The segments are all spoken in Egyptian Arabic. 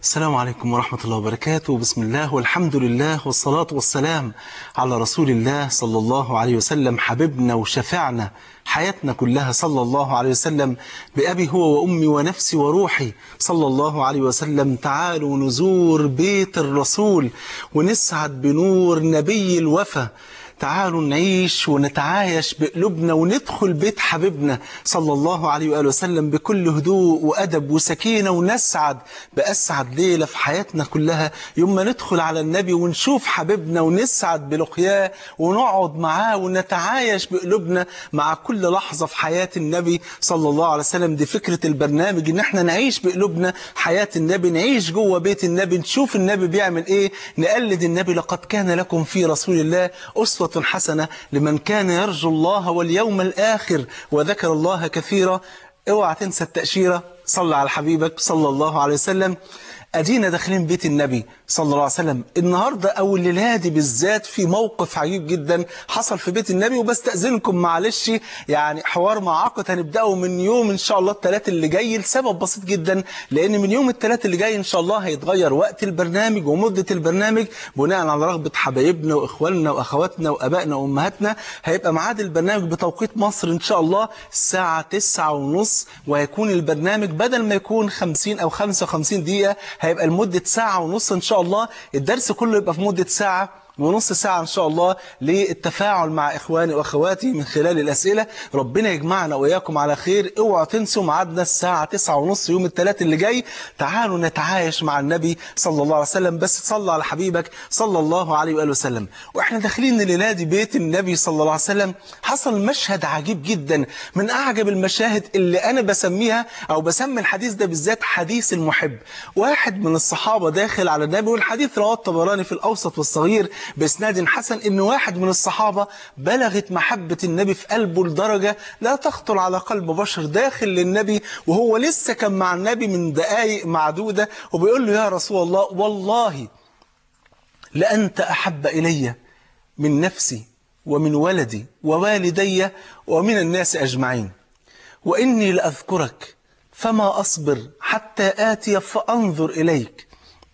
السلام عليكم ورحمة الله وبركاته بسم الله والحمد لله والصلاة والسلام على رسول الله صلى الله عليه وسلم حبيبنا وشفعنا حياتنا كلها صلى الله عليه وسلم بأبي هو وأمي ونفسي وروحي صلى الله عليه وسلم تعالوا نزور بيت الرسول ونسعد بنور نبي الوفا تعالوا نعيش ونتعايش بقلوبنا وندخل بيت حبيبنا صلى الله عليه وآله وسلم بكل هدوء وأدب وسكينة ونسعد بأسعد ليلة في حياتنا كلها يوم ما ندخل على النبي ونشوف حبيبنا ونسعد بلقياه ونقعد معاه ونتعايش بقلوبنا مع كل لحظة في حياة النبي صلى الله عليه وسلم دي فكرة البرنامج ان احنا نعيش بقلوبنا حياة النبي نعيش جوه بيت النبي نشوف النبي بيعمل ايه نقلد النبي لقد كان لكم في رسول الله أسوة حسنة لمن كان يرجو الله واليوم الآخر وذكر الله كثيرا اوعى تنسى التأشيرة صلى على حبيبك صلى الله عليه وسلم أدينا داخلين بيت النبي صلى الله عليه وسلم النهاردة أو الليلة دي بالذات في موقف عجيب جدا حصل في بيت النبي وبستأذنكم معلش يعني حوار معقد هنبدأه من يوم إن شاء الله الثلاث اللي جاي لسبب بسيط جدا لأن من يوم الثلاث اللي جاي إن شاء الله هيتغير وقت البرنامج ومدة البرنامج بناء على رغبة حبايبنا وإخواننا وأخواتنا وأبائنا وأمهاتنا هيبقى ميعاد البرنامج بتوقيت مصر إن شاء الله الساعة تسعة ونص وهيكون البرنامج بدل ما يكون 50 أو 55 دقيقة هيبقى لمدة ساعة ونص إن شاء الله الدرس كله يبقى في مدة ساعة ونص ساعة إن شاء الله للتفاعل مع إخواني وأخواتي من خلال الأسئلة ربنا يجمعنا وإياكم على خير اوعوا تنسوا ميعادنا الساعة تسعة ونص يوم الثلاث اللي جاي تعالوا نتعايش مع النبي صلى الله عليه وسلم بس صلى على حبيبك صلى الله عليه وآله وسلم وإحنا داخلين الليلة دي بيت النبي صلى الله عليه وسلم حصل مشهد عجيب جدا من أعجب المشاهد اللي أنا بسميها أو بسمي الحديث ده بالذات حديث المحب واحد من الصحابة داخل على النبي والحديث رواه الطبراني في الأوسط والصغير بإسناد حسن إن واحد من الصحابة بلغت محبة النبي في قلبه لدرجة لا تخطر على قلب بشر داخل للنبي وهو لسه كان مع النبي من دقائق معدودة وبيقول له يا رسول الله والله لأنت أحب إلي من نفسي ومن ولدي ووالدي ومن الناس أجمعين وإني لأذكرك فما أصبر حتى آتي فأنظر إليك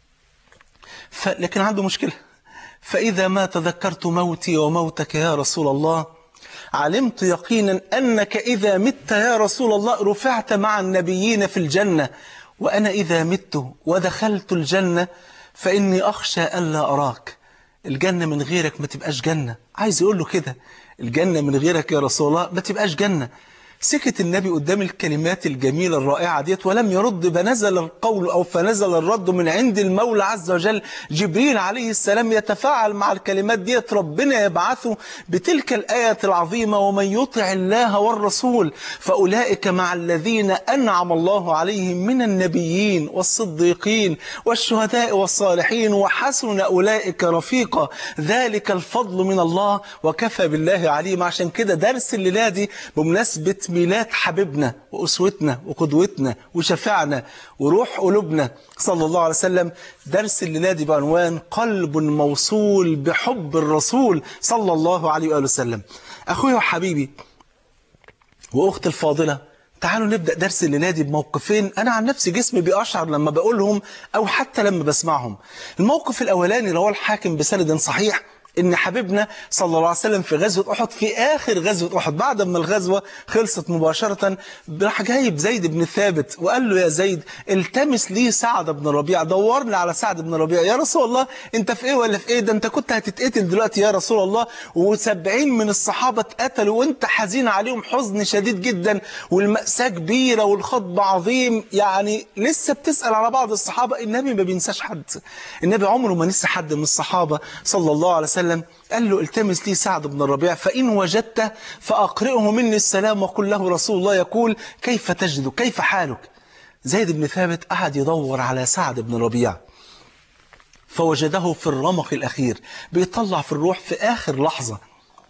ف... لكن عنده مشكلة فإذا ما تذكرت موتي وموتك يا رسول الله علمت يقينا أنك إذا مت يا رسول الله رفعت مع النبيين في الجنة وأنا إذا مت ودخلت الجنة فإني أخشى ألا أراك الجنة من غيرك ما تبقاش جنة عايز يقول له كده الجنة من غيرك يا رسول الله ما تبقاش جنة سكت النبي قدام الكلمات الجميلة الرائعة ديت ولم يرد فنزل القول أو فنزل الرد من عند المولى عز وجل جبريل عليه السلام يتفاعل مع الكلمات ديت ربنا يبعثه بتلك الآية العظيمة ومن يطع الله والرسول فأولئك مع الذين أنعم الله عليهم من النبيين والصديقين والشهداء والصالحين وحسن أولئك رفيقا ذلك الفضل من الله وكفى بالله عليم عشان كده درس الليلة دي بمناسبة ميلاد حبيبنا وأسوتنا وقدوتنا وشفعنا وروح قلوبنا صلى الله عليه وسلم درس الليلة دي بعنوان قلب موصول بحب الرسول صلى الله عليه وآله وسلم أخويا وحبيبي وأختي الفاضلة تعالوا نبدأ درس الليلة دي بموقفين أنا عن نفسي جسمي بيقشعر لما بقولهم أو حتى لما بسمعهم الموقف الأولاني اللي هو الحاكم بسند صحيح ان حبيبنا صلى الله عليه وسلم في غزوة أحد في آخر غزوة أحد بعد ما الغزوة خلصت مباشرة راح جايب زيد بن ثابت وقال له يا زيد التمس لي سعد بن ربيع دورني على سعد بن ربيع يا رسول الله انت في ايه ولا في ايه ده انت كنت هتتقتل دلوقتي يا رسول الله وسبعين من الصحابة اتقتلوا وانت حزين عليهم حزن شديد جدا والمأساة كبيرة والخطب عظيم يعني لسه بتسأل على بعض الصحابة النبي ما بينساش حد النبي عمره ما نسى حد من الصحابة صلى الله عليه وسلم وسلم قال له التمس لي سعد بن الربيع فإن وجدته فأقرئه مني السلام وقل له رسول الله يقول كيف تجد كيف حالك زيد بن ثابت قعد يدور على سعد بن الربيع فوجده في الرمق الأخير بيطلع في الروح في آخر لحظة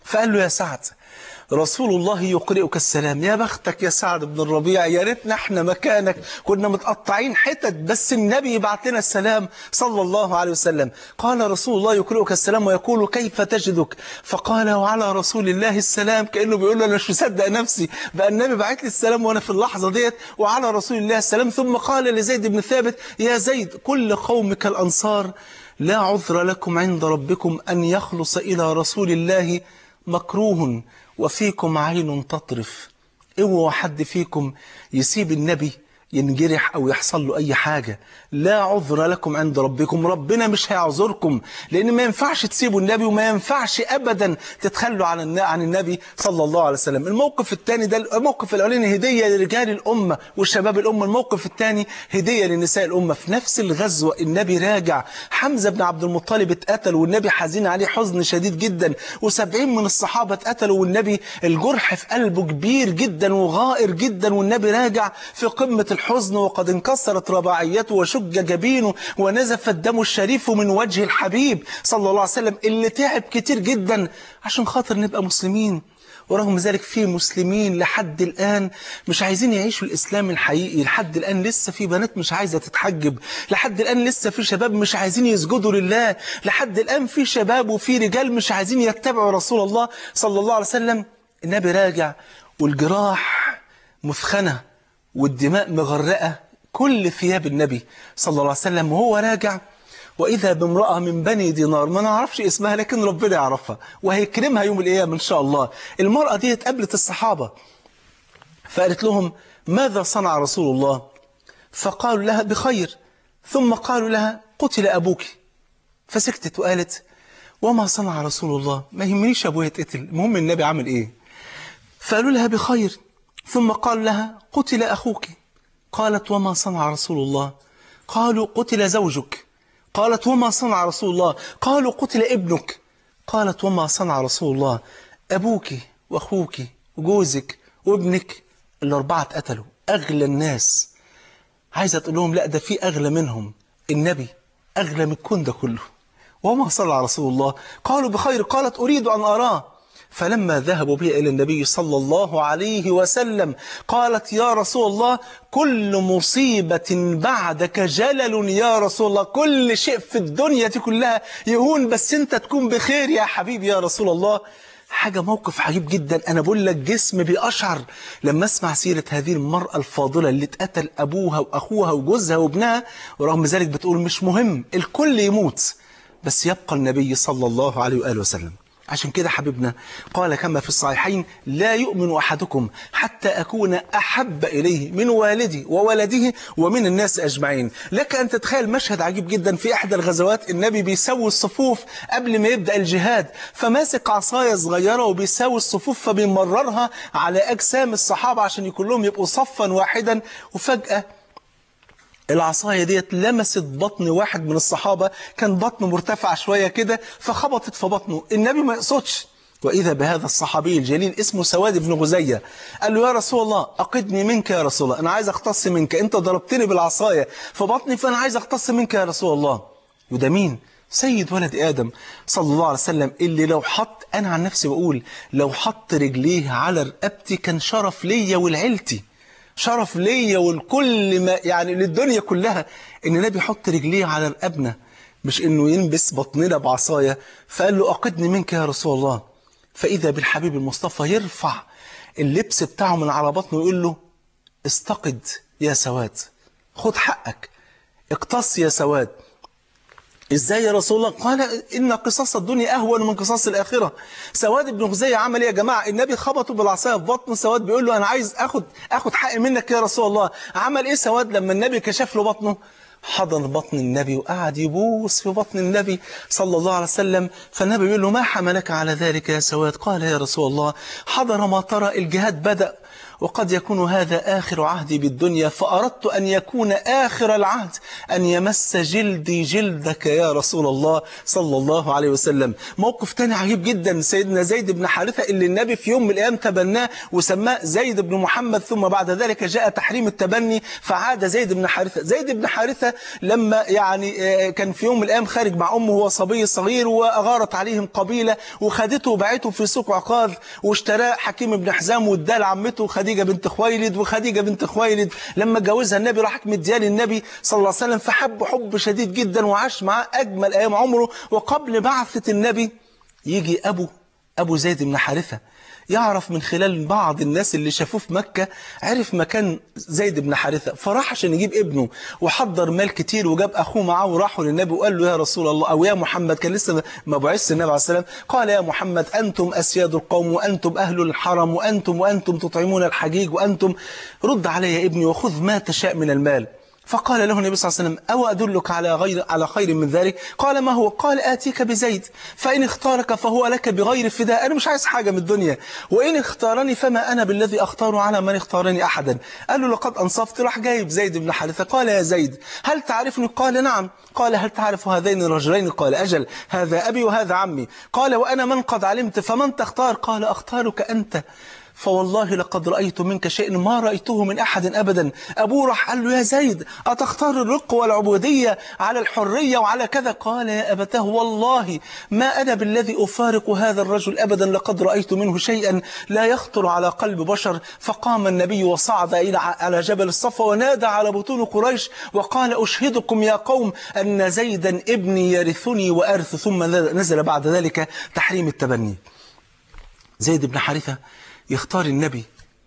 فقال له يا سعد رسول الله يقرئك السلام يا بختك يا سعد بن الربيع يا ريتنا احنا مكانك كنا متقطعين حتت بس النبي يبعت لنا السلام صلى الله عليه وسلم قال رسول الله يقرئك السلام ويقول كيف تجدك فقال وعلى رسول الله السلام كأنه بيقول له انا مش مصدق نفسي بقى النبي بعت لي السلام وانا في اللحظة ديت وعلى رسول الله السلام ثم قال لزيد بن ثابت يا زيد كل قومك الأنصار لا عذر لكم عند ربكم أن يخلص إلى رسول الله مكروه وفيكم عين تطرف اوعوا حد فيكم يسيب النبي ينجرح أو يحصل له أي حاجة لا عذر لكم عند ربكم ربنا مش هيعذركم لأن ما ينفعش تسيبوا النبي وما ينفعش أبدا تتخلوا عن الن- عن النبي صلى الله عليه وسلم الموقف الثاني ده الموقف الأولاني هدية لرجال الأمة وشباب الأمة الموقف الثاني هدية لنساء الأمة في نفس الغزوة النبي راجع حمزة بن عبد المطلب اتقتل والنبي حزين عليه حزن شديد جدا وسبعين من الصحابة اتقتلوا والنبي الجرح في قلبه كبير جدا وغائر جدا والنبي راجع في قمة الحزن وقد انكسرت رباعيته وشج جبينه ونزف الدم الشريف من وجه الحبيب صلى الله عليه وسلم اللي تعب كتير جدا عشان خاطر نبقى مسلمين ورغم ذلك في مسلمين لحد الآن مش عايزين يعيشوا الإسلام الحقيقي لحد الآن لسه في بنات مش عايزة تتحجب لحد الآن لسه في شباب مش عايزين يسجدوا لله لحد الآن في شباب وفي رجال مش عايزين يتبعوا رسول الله صلى الله عليه وسلم النبي راجع والجراح مثخنة والدماء مغرقة كل ثياب النبي صلى الله عليه وسلم وهو راجع وإذا بامرأة من بني دينار ما نعرفش اسمها لكن ربنا يعرفها وهيكرمها يوم القيامة إن شاء الله المرأة دي قابلت الصحابة فقالت لهم ماذا صنع رسول الله فقالوا لها بخير ثم قالوا لها قتل أبوك فسكتت وقالت وما صنع رسول الله ما يهمنيش أبويا يتقتل المهم النبي عمل إيه فقالوا لها بخير ثم قال لها قتل أخوك قالت وما صنع رسول الله قالوا قتل زوجك قالت وما صنع رسول الله قالوا قتل ابنك قالت وما صنع رسول الله أبوك وأخوك وجوزك وابنك الأربعة اتقتلوا أغلى الناس عايزة تقول لهم لا ده في أغلى منهم النبي أغلى من الكون ده كله وما صلى رسول الله قالوا بخير قالت أريد أن أراه فلما ذهبوا به إلى النبي صلى الله عليه وسلم قالت يا رسول الله كل مصيبة بعدك جلل يا رسول الله كل شيء في الدنيا دي كلها يهون بس انت تكون بخير يا حبيبي يا رسول الله حاجة موقف عجيب جدا أنا بقول لك جسم بيقشعر لما أسمع سيرة هذه المرأة الفاضلة اللي اتقتل أبوها وأخوها وجوزها وابنها ورغم ذلك بتقول مش مهم الكل يموت بس يبقى النبي صلى الله عليه وآله وسلم عشان كده حبيبنا قال كما في الصحيحين لا يؤمن أحدكم حتى أكون أحب إليه من والدي وولده ومن الناس أجمعين لك أن تتخيل مشهد عجيب جدا في إحدى الغزوات النبي بيسوي الصفوف قبل ما يبدأ الجهاد فماسك عصاية صغيرة وبيسوي الصفوف فبيمررها على أجسام الصحابة عشان كلهم يبقوا صفا واحدا وفجأة العصاية ديت لمست بطن واحد من الصحابة كان بطنه مرتفع شوية كده فخبطت في بطنه النبي ما يقصدش وإذا بهذا الصحابي الجليل اسمه سواد بن غزية قال له يا رسول الله أقدني منك يا رسول الله أنا عايز أختص منك أنت ضربتني بالعصاية في بطني فأنا عايز أختص منك يا رسول الله وده مين؟ سيد ولد آدم صلى الله عليه وسلم اللي لو حط أنا عن نفسي بقول لو حط رجليه على رقبتي كان شرف ليا ولعيلتي شرف ليا والكل ما يعني للدنيا كلها ان النبي يحط رجليه على رقبنا مش انه يلبس بطننا بعصايه فقال له اقدني منك يا رسول الله فاذا بالحبيب المصطفى يرفع اللبس بتاعه من على بطنه ويقول له استقد يا سواد خد حقك اقتص يا سواد ازاي يا رسول الله قال ان قصاص الدنيا اهون من قصاص الاخره سواد بن غزيه عمل ايه يا جماعه النبي خبطه بالعصايه في بطن سواد بيقول له انا عايز اخد اخد حقي منك يا رسول الله عمل ايه سواد لما النبي كشف له بطنه حضن بطن النبي وقعد يبوس في بطن النبي صلى الله عليه وسلم فالنبي يقول له ما حملك على ذلك يا سواد قال يا رسول الله حضر ما ترى الجهاد بدأ وقد يكون هذا آخر عهدي بالدنيا فأردت أن يكون آخر العهد أن يمس جلدي جلدك يا رسول الله صلى الله عليه وسلم موقف تاني عجيب جدا سيدنا زيد بن حارثة اللي النبي في يوم من الأيام تبناه وسماه زيد بن محمد ثم بعد ذلك جاء تحريم التبني فعاد زيد بن حارثة زيد بن حارثة لما يعني كان في يوم من الأيام خارج مع أمه وهو صبي صغير وأغارت عليهم قبيلة وخدته وبعته في سوق عقاد واشتراه حكيم بن حزام واداه لعمته خديجة بنت خويلد وخديجة بنت خويلد لما جوزها النبي راحت مديها للنبي صلى الله عليه وسلم فحب حب شديد جدا وعاش معاه أجمل أيام عمره وقبل بعثة النبي يجي أبو أبو زيد بن حارثة يعرف من خلال بعض الناس اللي شافوه في مكة عرف مكان زيد بن حارثة فراح عشان يجيب ابنه وحضر مال كتير وجاب أخوه معاه وراحوا للنبي وقال له يا رسول الله أو يا محمد كان لسه ما بعث النبي عليه السلام قال يا محمد أنتم أسياد القوم وأنتم أهل الحرم وأنتم وأنتم تطعمون الحجيج وأنتم رد علي يا ابني وخذ ما تشاء من المال فقال له النبي صلى الله عليه وسلم أو أدلك على غير على خير من ذلك قال ما هو قال آتيك بزيد فإن اختارك فهو لك بغير فداء أنا مش عايز حاجة من الدنيا وإن اختارني فما أنا بالذي أختار على من اختارني أحدا قال له لقد أنصفت راح جايب زيد بن حارثة قال يا زيد هل تعرفني قال نعم قال هل تعرف هذين الرجلين قال أجل هذا أبي وهذا عمي قال وأنا من قد علمت فمن تختار قال أختارك أنت فوالله لقد رأيت منك شيء ما رأيته من أحد أبدا أبوه راح قال له يا زيد أتختار الرق والعبودية على الحرية وعلى كذا قال يا أبتاه والله ما أنا بالذي أفارق هذا الرجل أبدا لقد رأيت منه شيئا لا يخطر على قلب بشر فقام النبي وصعد إلى على جبل الصفا ونادى على بطون قريش وقال أشهدكم يا قوم أن زيدا ابني يرثني وأرث ثم نزل بعد ذلك تحريم التبني زيد بن حارثة يختار النبي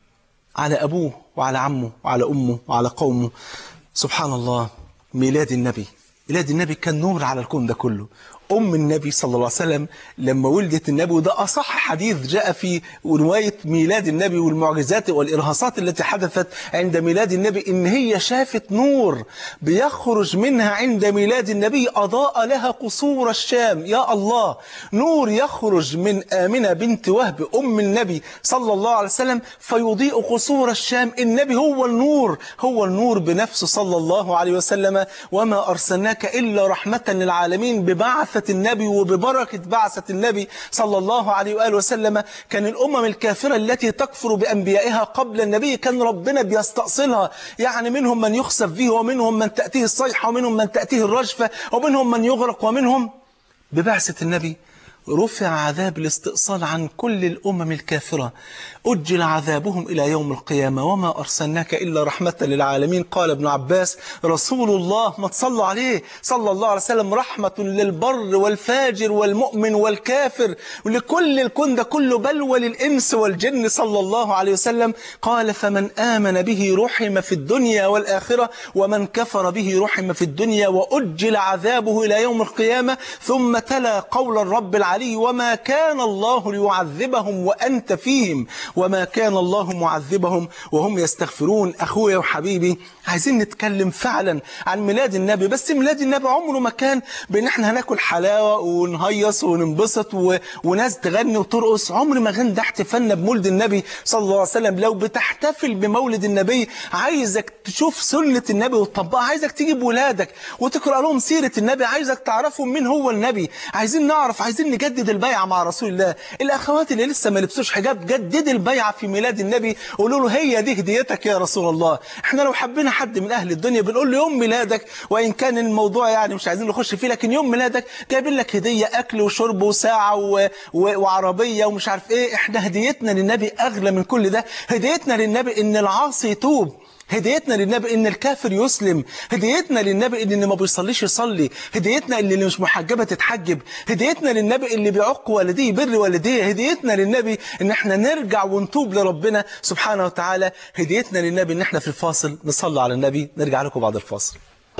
على أبوه وعلى عمه وعلى أمه وعلى قومه سبحان الله ميلاد النبي ميلاد النبي كان نور على الكون ده كله أم النبي صلى الله عليه وسلم لما ولدت النبي وده أصح حديث جاء في رواية ميلاد النبي والمعجزات والإرهاصات التي حدثت عند ميلاد النبي إن هي شافت نور بيخرج منها عند ميلاد النبي أضاء لها قصور الشام يا الله نور يخرج من آمنة بنت وهب أم النبي صلى الله عليه وسلم فيضيء قصور الشام النبي هو النور هو النور بنفسه صلى الله عليه وسلم وما أرسلناك إلا رحمة للعالمين ببعث بعثة النبي وببركة بعثة النبي صلى الله عليه وآله وسلم كان الأمم الكافرة التي تكفر بأنبيائها قبل النبي كان ربنا بيستأصلها يعني منهم من يخسف به ومنهم من تأتيه الصيحة ومنهم من تأتيه الرجفة ومنهم من يغرق ومنهم ببعثة النبي رفع عذاب الاستئصال عن كل الأمم الكافرة أجل عذابهم إلى يوم القيامة وما أرسلناك إلا رحمة للعالمين قال ابن عباس رسول الله ما تصلوا عليه صلى الله عليه وسلم رحمة للبر والفاجر والمؤمن والكافر ولكل الكون ده كله بل وللإنس والجن صلى الله عليه وسلم قال فمن آمن به رحم في الدنيا والآخرة ومن كفر به رحم في الدنيا وأجل عذابه إلى يوم القيامة ثم تلا قول الرب العلي وما كان الله ليعذبهم وأنت فيهم وما كان الله معذبهم وهم يستغفرون أخويا وحبيبي عايزين نتكلم فعلا عن ميلاد النبي بس ميلاد النبي عمره ما كان بان احنا هناكل حلاوة ونهيص وننبسط و... وناس تغني وترقص عمر ما كان ده احتفالنا بمولد النبي صلى الله عليه وسلم لو بتحتفل بمولد النبي عايزك تشوف سنة النبي وتطبقها عايزك تجيب ولادك وتقرأ لهم سيرة النبي عايزك تعرفهم مين هو النبي عايزين نعرف عايزين نجدد البيعة مع رسول الله الأخوات اللي لسه ما لبسوش حجاب جدد البيعة في ميلاد النبي قولوا له هي دي هديتك يا رسول الله احنا لو حبينا حد من أهل الدنيا بنقول له يوم ميلادك وإن كان الموضوع يعني مش عايزين نخش فيه لكن يوم ميلادك جايبين لك هدية أكل وشرب وساعة و... و... وعربية ومش عارف إيه إحنا هديتنا للنبي أغلى من كل ده هديتنا للنبي إن العاصي يتوب هديتنا للنبي ان الكافر يسلم هديتنا للنبي ان اللي ما بيصليش يصلي هديتنا ان اللي مش محجبة تتحجب هديتنا للنبي اللي بيعق والديه يبر والديه هديتنا للنبي ان احنا نرجع ونتوب لربنا سبحانه وتعالى هديتنا للنبي ان احنا في الفاصل نصلي على النبي نرجع لكم بعد الفاصل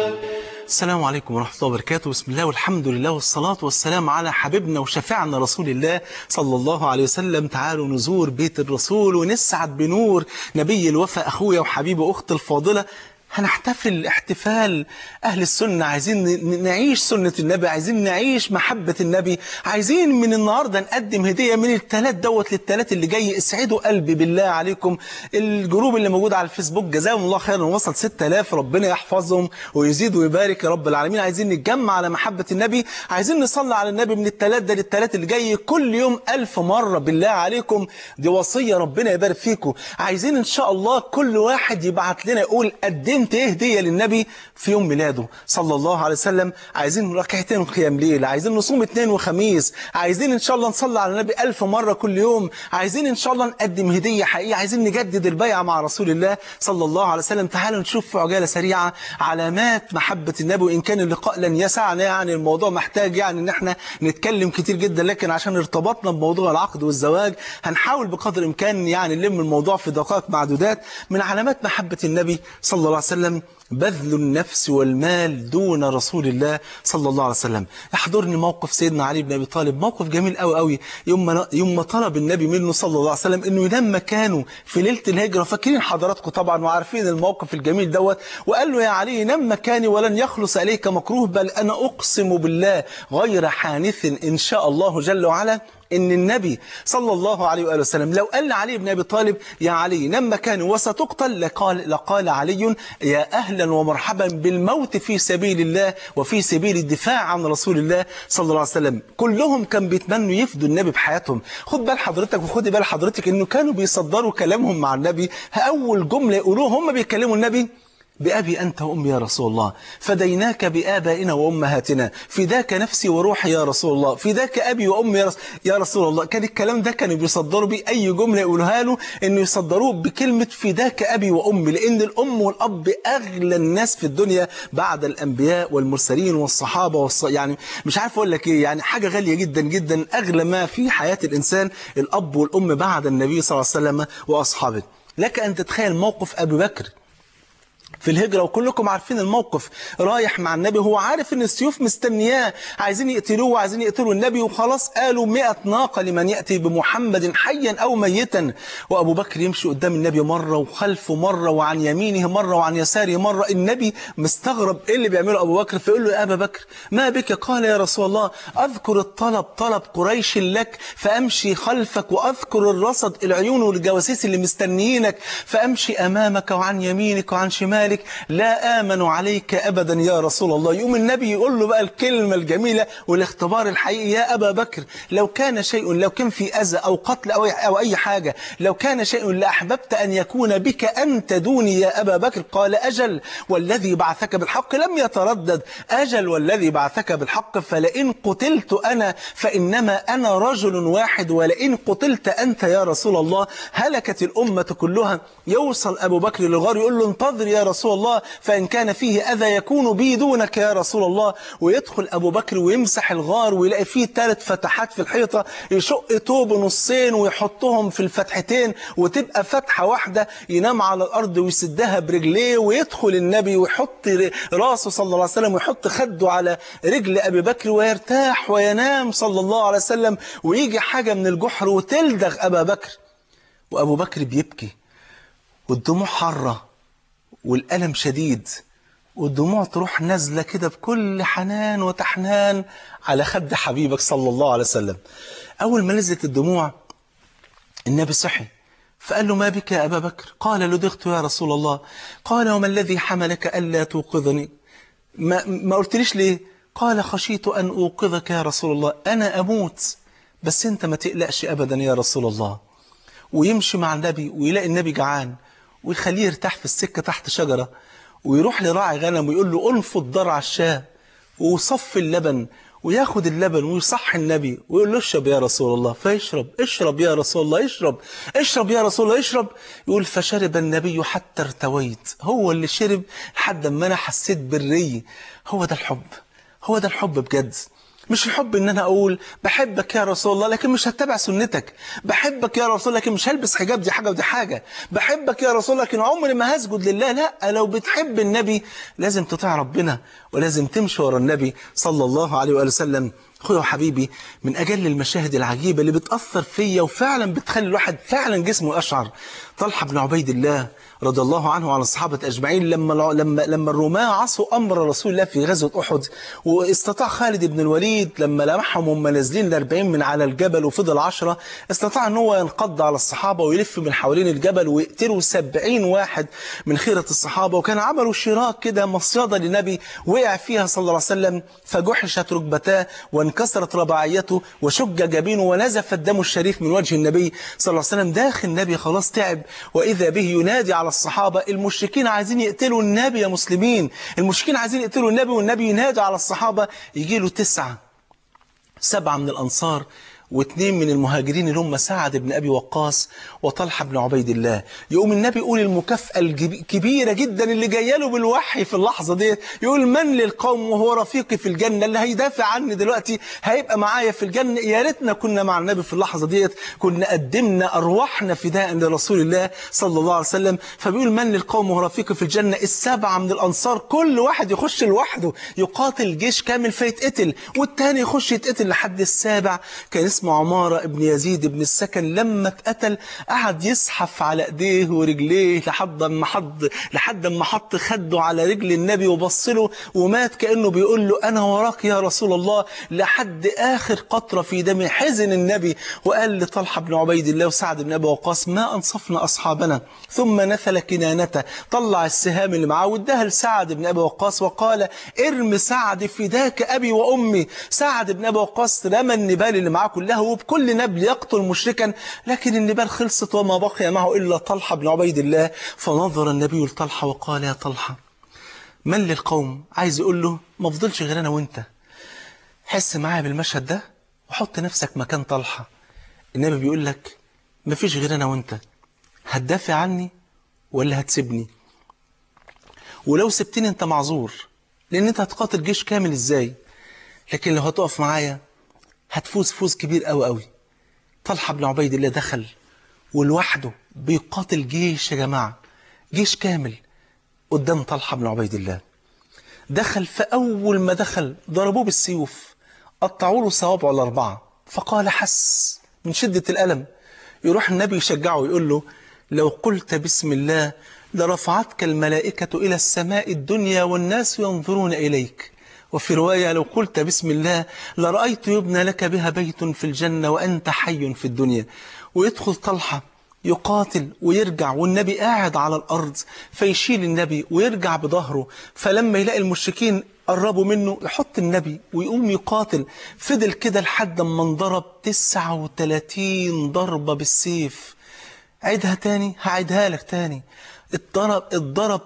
السلام عليكم ورحمة الله وبركاته بسم الله والحمد لله والصلاة والسلام على حبيبنا وشفيعنا رسول الله صلى الله عليه وسلم تعالوا نزور بيت الرسول ونسعد بنور نبي الوفا أخويا وحبيبي أخت الفاضلة هنحتفل احتفال أهل السنة عايزين ن- نعيش سنة النبي عايزين نعيش محبة النبي عايزين من النهاردة نقدم هدية من التلات دوت للتلات اللي جاي اسعدوا قلبي بالله عليكم الجروب اللي موجود على الفيسبوك جزاهم الله خيرا وصل 6000 ربنا يحفظهم ويزيد ويبارك يا رب العالمين عايزين نتجمع على محبة النبي عايزين نصلي على النبي من التلات ده للتلات اللي جاي كل يوم ألف مرة بالله عليكم دي وصية ربنا يبارك فيكم عايزين إن شاء الله كل واحد يبعت لنا يقول قدمت إيه هدية للنبي في يوم ميلاده صلى الله عليه وسلم عايزين ركعتين قيام ليل عايزين نصوم اثنين وخميس عايزين إن شاء الله نصلي على النبي ألف مرة كل يوم عايزين إن شاء الله نقدم هدية حقيقية عايزين نجدد البيعة مع رسول الله صلى الله عليه وسلم تعالوا نشوف في عجالة سريعة علامات محبة النبي وإن كان اللقاء لن يسعنا يعني الموضوع محتاج يعني إن احنا نتكلم كتير جدا لكن عشان ارتبطنا بموضوع العقد والزواج هنحاول بقدر الإمكان يعني نلم الموضوع في دقائق معدودات من علامات محبة النبي صلى الله عليه وسلم بذل النفس والمال دون رسول الله صلى الله عليه وسلم يحضرني موقف سيدنا علي بن ابي طالب موقف جميل قوي قوي يوم ما يوم ما طلب النبي منه صلى الله عليه وسلم انه ينام مكانه في ليله الهجره فاكرين حضراتكم طبعا وعارفين الموقف الجميل دوت وقال له يا علي نم مكاني ولن يخلص اليك مكروه بل انا اقسم بالله غير حانث ان شاء الله جل وعلا ان النبي صلى الله عليه واله وسلم لو قال لعلي بن ابي طالب يا علي نم مكاني وستقتل لقال لقال علي يا اهلا ومرحبا بالموت في سبيل الله وفي سبيل الدفاع عن رسول الله صلى الله عليه وسلم كلهم كان بيتمنوا يفدوا النبي بحياتهم خد بال حضرتك وخدي بال حضرتك انه كانوا بيصدروا كلامهم مع النبي اول جمله يقولوها هم بيكلموا النبي بأبي أنت وأمي يا رسول الله فديناك بآبائنا وأمهاتنا فداك نفسي وروحي يا رسول الله فداك أبي وأمي يا رس- يا رسول الله كان الكلام ده كانوا بيصدروا بيه أي جملة يقولوها له إنه يصدروه بكلمة فداك أبي وأمي لأن الأم والأب أغلى الناس في الدنيا بعد الأنبياء والمرسلين والصحابة والص... يعني مش عارف أقول لك إيه يعني حاجة غالية جدا جدا أغلى ما في حياة الإنسان الأب والأم بعد النبي صلى الله عليه وسلم وأصحابه لك أن تتخيل موقف أبي بكر في الهجرة وكلكم عارفين الموقف رايح مع النبي هو عارف ان السيوف مستنياه عايزين يقتلوه وعايزين يقتلوا النبي وخلاص قالوا مئة ناقة لمن يأتي بمحمد حيا أو ميتا وأبو بكر يمشي قدام النبي مرة وخلفه مرة وعن يمينه مرة وعن يساره مرة النبي مستغرب ايه اللي بيعمله أبو بكر فيقول له يا أبا بكر ما بك قال يا رسول الله أذكر الطلب طلب قريش لك فأمشي خلفك وأذكر الرصد العيون والجواسيس اللي مستنيينك فأمشي أمامك وعن يمينك وعن شمالك لا آمن عليك أبدا يا رسول الله يقوم النبي يقول له بقى الكلمة الجميلة والاختبار الحقيقي يا أبا بكر لو كان شيء لو كان في أذى أو قتل أو أو أي حاجة لو كان شيء لأحببت أن يكون بك أنت دوني يا أبا بكر قال أجل والذي بعثك بالحق لم يتردد أجل والذي بعثك بالحق فلئن قتلت أنا فإنما أنا رجل واحد ولئن قتلت أنت يا رسول الله هلكت الأمة كلها يوصل أبو بكر للغار يقول له انتظر يا رسول الله فإن كان فيه أذى يكون بي دونك يا رسول الله ويدخل أبو بكر ويمسح الغار ويلاقي فيه ثلاث فتحات في الحيطة يشق توب نصين ويحطهم في الفتحتين وتبقى فتحة واحدة ينام على الأرض ويسدها برجليه ويدخل النبي ويحط راسه صلى الله عليه وسلم ويحط خده على رجل أبي بكر ويرتاح وينام صلى الله عليه وسلم ويجي حاجة من الجحر وتلدغ أبا بكر وأبو بكر بيبكي والدموع حرة والألم شديد والدموع تروح نازلة كده بكل حنان وتحنان على خد حبيبك صلى الله عليه وسلم أول ما نزلت الدموع النبي صحي فقال له ما بك يا أبا بكر قال لدغت يا رسول الله قال وما الذي حملك ألا توقظني ما, ما قلتليش ليه قال خشيت أن أوقظك يا رسول الله أنا أموت بس أنت ما تقلقش أبدا يا رسول الله ويمشي مع النبي ويلاقي النبي جعان ويخليه يرتاح في السكة تحت شجرة ويروح لراعي غنم ويقول له انفض ضرع الشاة وصف اللبن وياخد اللبن ويصح النبي ويقول له اشرب يا رسول الله فيشرب اشرب يا رسول الله اشرب اشرب يا رسول الله اشرب يقول فشرب النبي حتى ارتويت هو اللي شرب لحد ما انا حسيت بالري هو ده الحب هو ده الحب بجد مش الحب ان انا اقول بحبك يا رسول الله لكن مش هتبع سنتك بحبك يا رسول الله لكن مش هلبس حجاب دي حاجه ودي حاجه بحبك يا رسول الله لكن عمري ما هسجد لله لا لو بتحب النبي لازم تطيع ربنا ولازم تمشي ورا النبي صلى الله عليه واله وسلم اخويا وحبيبي من اجل المشاهد العجيبه اللي بتاثر فيا وفعلا بتخلي الواحد فعلا جسمه اشعر طلحة بن عبيد الله رضي الله عنه وعن الصحابة أجمعين لما لما لما الرومان عصوا أمر رسول الله في غزوة أحد واستطاع خالد بن الوليد لما لمحهم هم نازلين ل 40 من على الجبل وفضل 10 استطاع ان هو ينقض على الصحابة ويلف من حوالين الجبل ويقتلوا 70 واحد من خيرة الصحابة وكان عملوا شراك كده مصيدة للنبي وقع فيها صلى الله عليه وسلم فجحشت ركبتاه وانكسرت رباعيته وشج جبينه ونزف الدم الشريف من وجه النبي صلى الله عليه وسلم داخل النبي خلاص تعب وإذا به ينادي على الصحابة المشركين عايزين يقتلوا النبي يا مسلمين المشركين عايزين يقتلوا النبي والنبي ينادي على الصحابة يجي له تسعة سبعة من الأنصار واثنين من المهاجرين اللي هم سعد بن أبي وقاص وطلحة بن عبيد الله يقوم النبي يقول المكافأة الكبيرة جدا اللي جايه له بالوحي في اللحظة ديت يقول من للقوم وهو رفيقي في الجنة اللي هيدافع عني دلوقتي هيبقى معايا في الجنة يا ريتنا كنا مع النبي في اللحظة ديت كنا قدمنا أرواحنا فداء لرسول الله صلى الله عليه وسلم فبيقول من للقوم وهو رفيقي في الجنة السبعة من الأنصار كل واحد يخش لوحده يقاتل جيش كامل فيتقتل والتاني يخش يتقتل لحد السابع كان اسمه عمارة ابن يزيد ابن السكن لما اتقتل قعد يزحف على ايديه ورجليه لحد ما حط لحد ما حط خده على رجل النبي وبص له ومات كانه بيقول له انا وراك يا رسول الله لحد اخر قطره في دمه حزن النبي وقال لطلحه بن عبيد الله وسعد بن ابي وقاص ما انصفنا اصحابنا ثم نثل كنانته طلع السهام اللي معاه واداها لسعد بن ابي وقاص وقال ارم سعد فداك ابي وامي سعد بن ابي وقاص رمى النبال اللي معاه كلها وبكل نبل يقتل مشركا لكن النبال خلصت وما بقي معه إلا طلحة بن عبيد الله فنظر النبي لطلحة وقال يا طلحة من للقوم عايز يقول له ما فضلش غير أنا وانت حس معايا بالمشهد ده وحط نفسك مكان طلحة النبي بيقول لك ما فيش غير أنا وانت هتدافع عني ولا هتسيبني ولو سبتني انت معذور لان انت هتقاتل جيش كامل ازاي لكن لو هتقف معايا هتفوز فوز كبير قوي قوي طلحة بن عبيد الله دخل ولوحده بيقاتل جيش يا جماعة جيش كامل قدام طلحة بن عبيد الله دخل فأول ما دخل ضربوه بالسيوف قطعوا له صوابعه الأربعة فقال حس من شدة الألم يروح النبي يشجعه ويقول له لو قلت بسم الله لرفعتك الملائكة إلى السماء الدنيا والناس ينظرون إليك وفي رواية لو قلت بسم الله لرأيت يبنى لك بها بيت في الجنة وأنت حي في الدنيا ويدخل طلحة يقاتل ويرجع والنبي قاعد على الأرض فيشيل النبي ويرجع بظهره فلما يلاقي المشركين قربوا منه يحط النبي ويقوم يقاتل فضل كده لحد ما انضرب 39 ضربة بالسيف عيدها تاني هعيدها لك تاني اتضرب اتضرب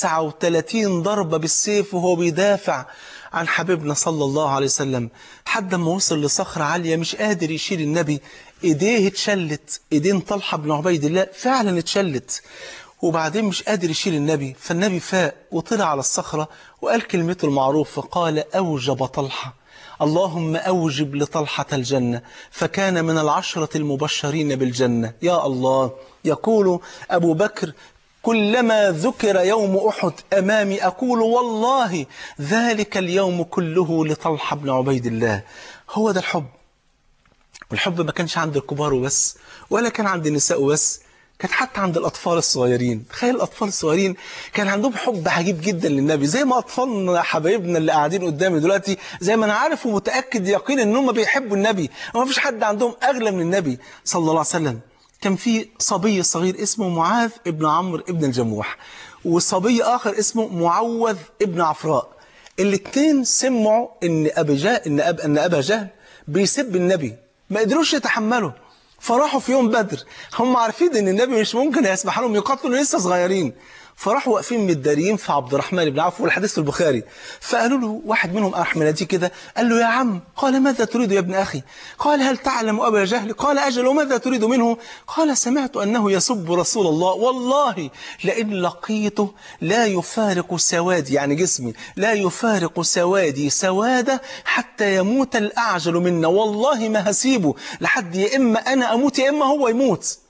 39 ضربة بالسيف وهو بيدافع عن حبيبنا صلى الله عليه وسلم حد ما وصل لصخرة عالية مش قادر يشيل النبي ايديه اتشلت ايدين طلحة بن عبيد الله فعلا اتشلت وبعدين مش قادر يشيل النبي فالنبي فاق وطلع على الصخرة وقال كلمته المعروفة قال أوجب طلحة اللهم أوجب لطلحة الجنة فكان من العشرة المبشرين بالجنة يا الله يقول أبو بكر كلما ذكر يوم أحد أمامي أقول والله ذلك اليوم كله لطلحة بن عبيد الله هو ده الحب والحب ما كانش عند الكبار وبس ولا كان عند النساء وبس كانت حتى عند الأطفال الصغيرين تخيل الأطفال الصغيرين كان عندهم حب عجيب جدا للنبي زي ما أطفالنا حبايبنا اللي قاعدين قدامي دلوقتي زي ما أنا عارف ومتأكد يقين إن هم بيحبوا النبي وما فيش حد عندهم أغلى من النبي صلى الله عليه وسلم كان في صبي صغير اسمه معاذ ابن عمرو ابن الجموح وصبي آخر اسمه معوذ ابن عفراء الاثنين سمعوا ان ابي جهل ان اب ان ابا جهل بيسب النبي ما قدروش يتحملوا فراحوا في يوم بدر هم عارفين ان النبي مش ممكن يسمح لهم يقاتلوا لسه صغيرين فراحوا واقفين متداريين في عبد الرحمن بن عوف والحديث في البخاري فقالوا له واحد منهم احمد كده قال له يا عم قال ماذا تريد يا ابن اخي قال هل تعلم ابا جهل قال اجل وماذا تريد منه قال سمعت انه يسب رسول الله والله لئن لقيته لا يفارق سوادي يعني جسمي لا يفارق سوادي سواده حتى يموت الاعجل منا والله ما هسيبه لحد يا اما انا اموت يا اما هو يموت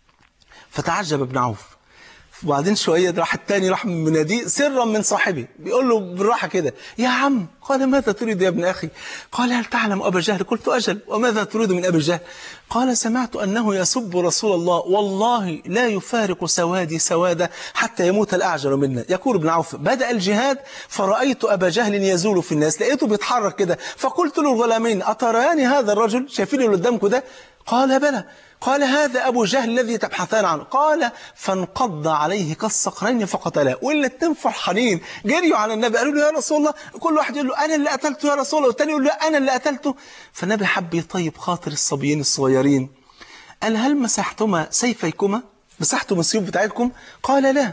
فتعجب ابن عوف وبعدين شوية راح التاني راح مناديه سرا من صاحبه بيقول له بالراحة كده يا عم قال ماذا تريد يا ابن أخي قال هل تعلم أبا جهل قلت أجل وماذا تريد من أبي جهل قال سمعت أنه يسب رسول الله والله لا يفارق سوادي سوادا حتى يموت الأعجل منا يقول ابن عوف بدأ الجهاد فرأيت أبا جهل يزول في الناس لقيته بيتحرك كده فقلت للغلامين أتراني هذا الرجل شايفين اللي قدامكم ده قال بلى قال هذا أبو جهل الذي تبحثان عنه قال فانقض عليه كالصقرين فقتلاه والاتنين فرحانين جريوا على النبي قالوا له يا رسول الله كل واحد يقول له أنا اللي قتلته يا رسول الله والتاني يقول له أنا اللي قتلته فالنبي حب يطيب خاطر الصبيين الصغيرين قال هل مسحتما سيفيكما مسحتم السيوف بتاعتكم قال لا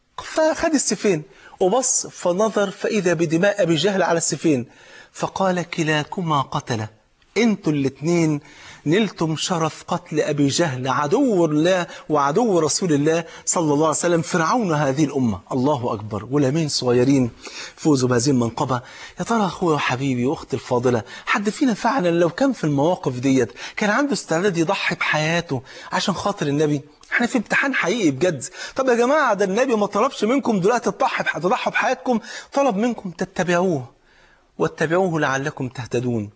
فخد السيفين وبص فنظر فإذا بدماء أبي جهل على السيفين فقال كلاكما قتل انتوا الاثنين نلتم شرف قتل أبي جهل عدو الله وعدو رسول الله صلى الله عليه وسلم فرعون هذه الأمة الله أكبر غلامين صغيرين فوزوا بهذه المنقبة يا ترى أخويا وحبيبي وأختي الفاضلة حد فينا فعلا لو كان في المواقف ديت كان عنده استعداد يضحي بحياته عشان خاطر النبي احنا في امتحان حقيقي بجد طب يا جماعة ده النبي ما طلبش منكم دلوقتي تضحي تضحوا بحياتكم طلب منكم تتبعوه واتبعوه لعلكم تهتدون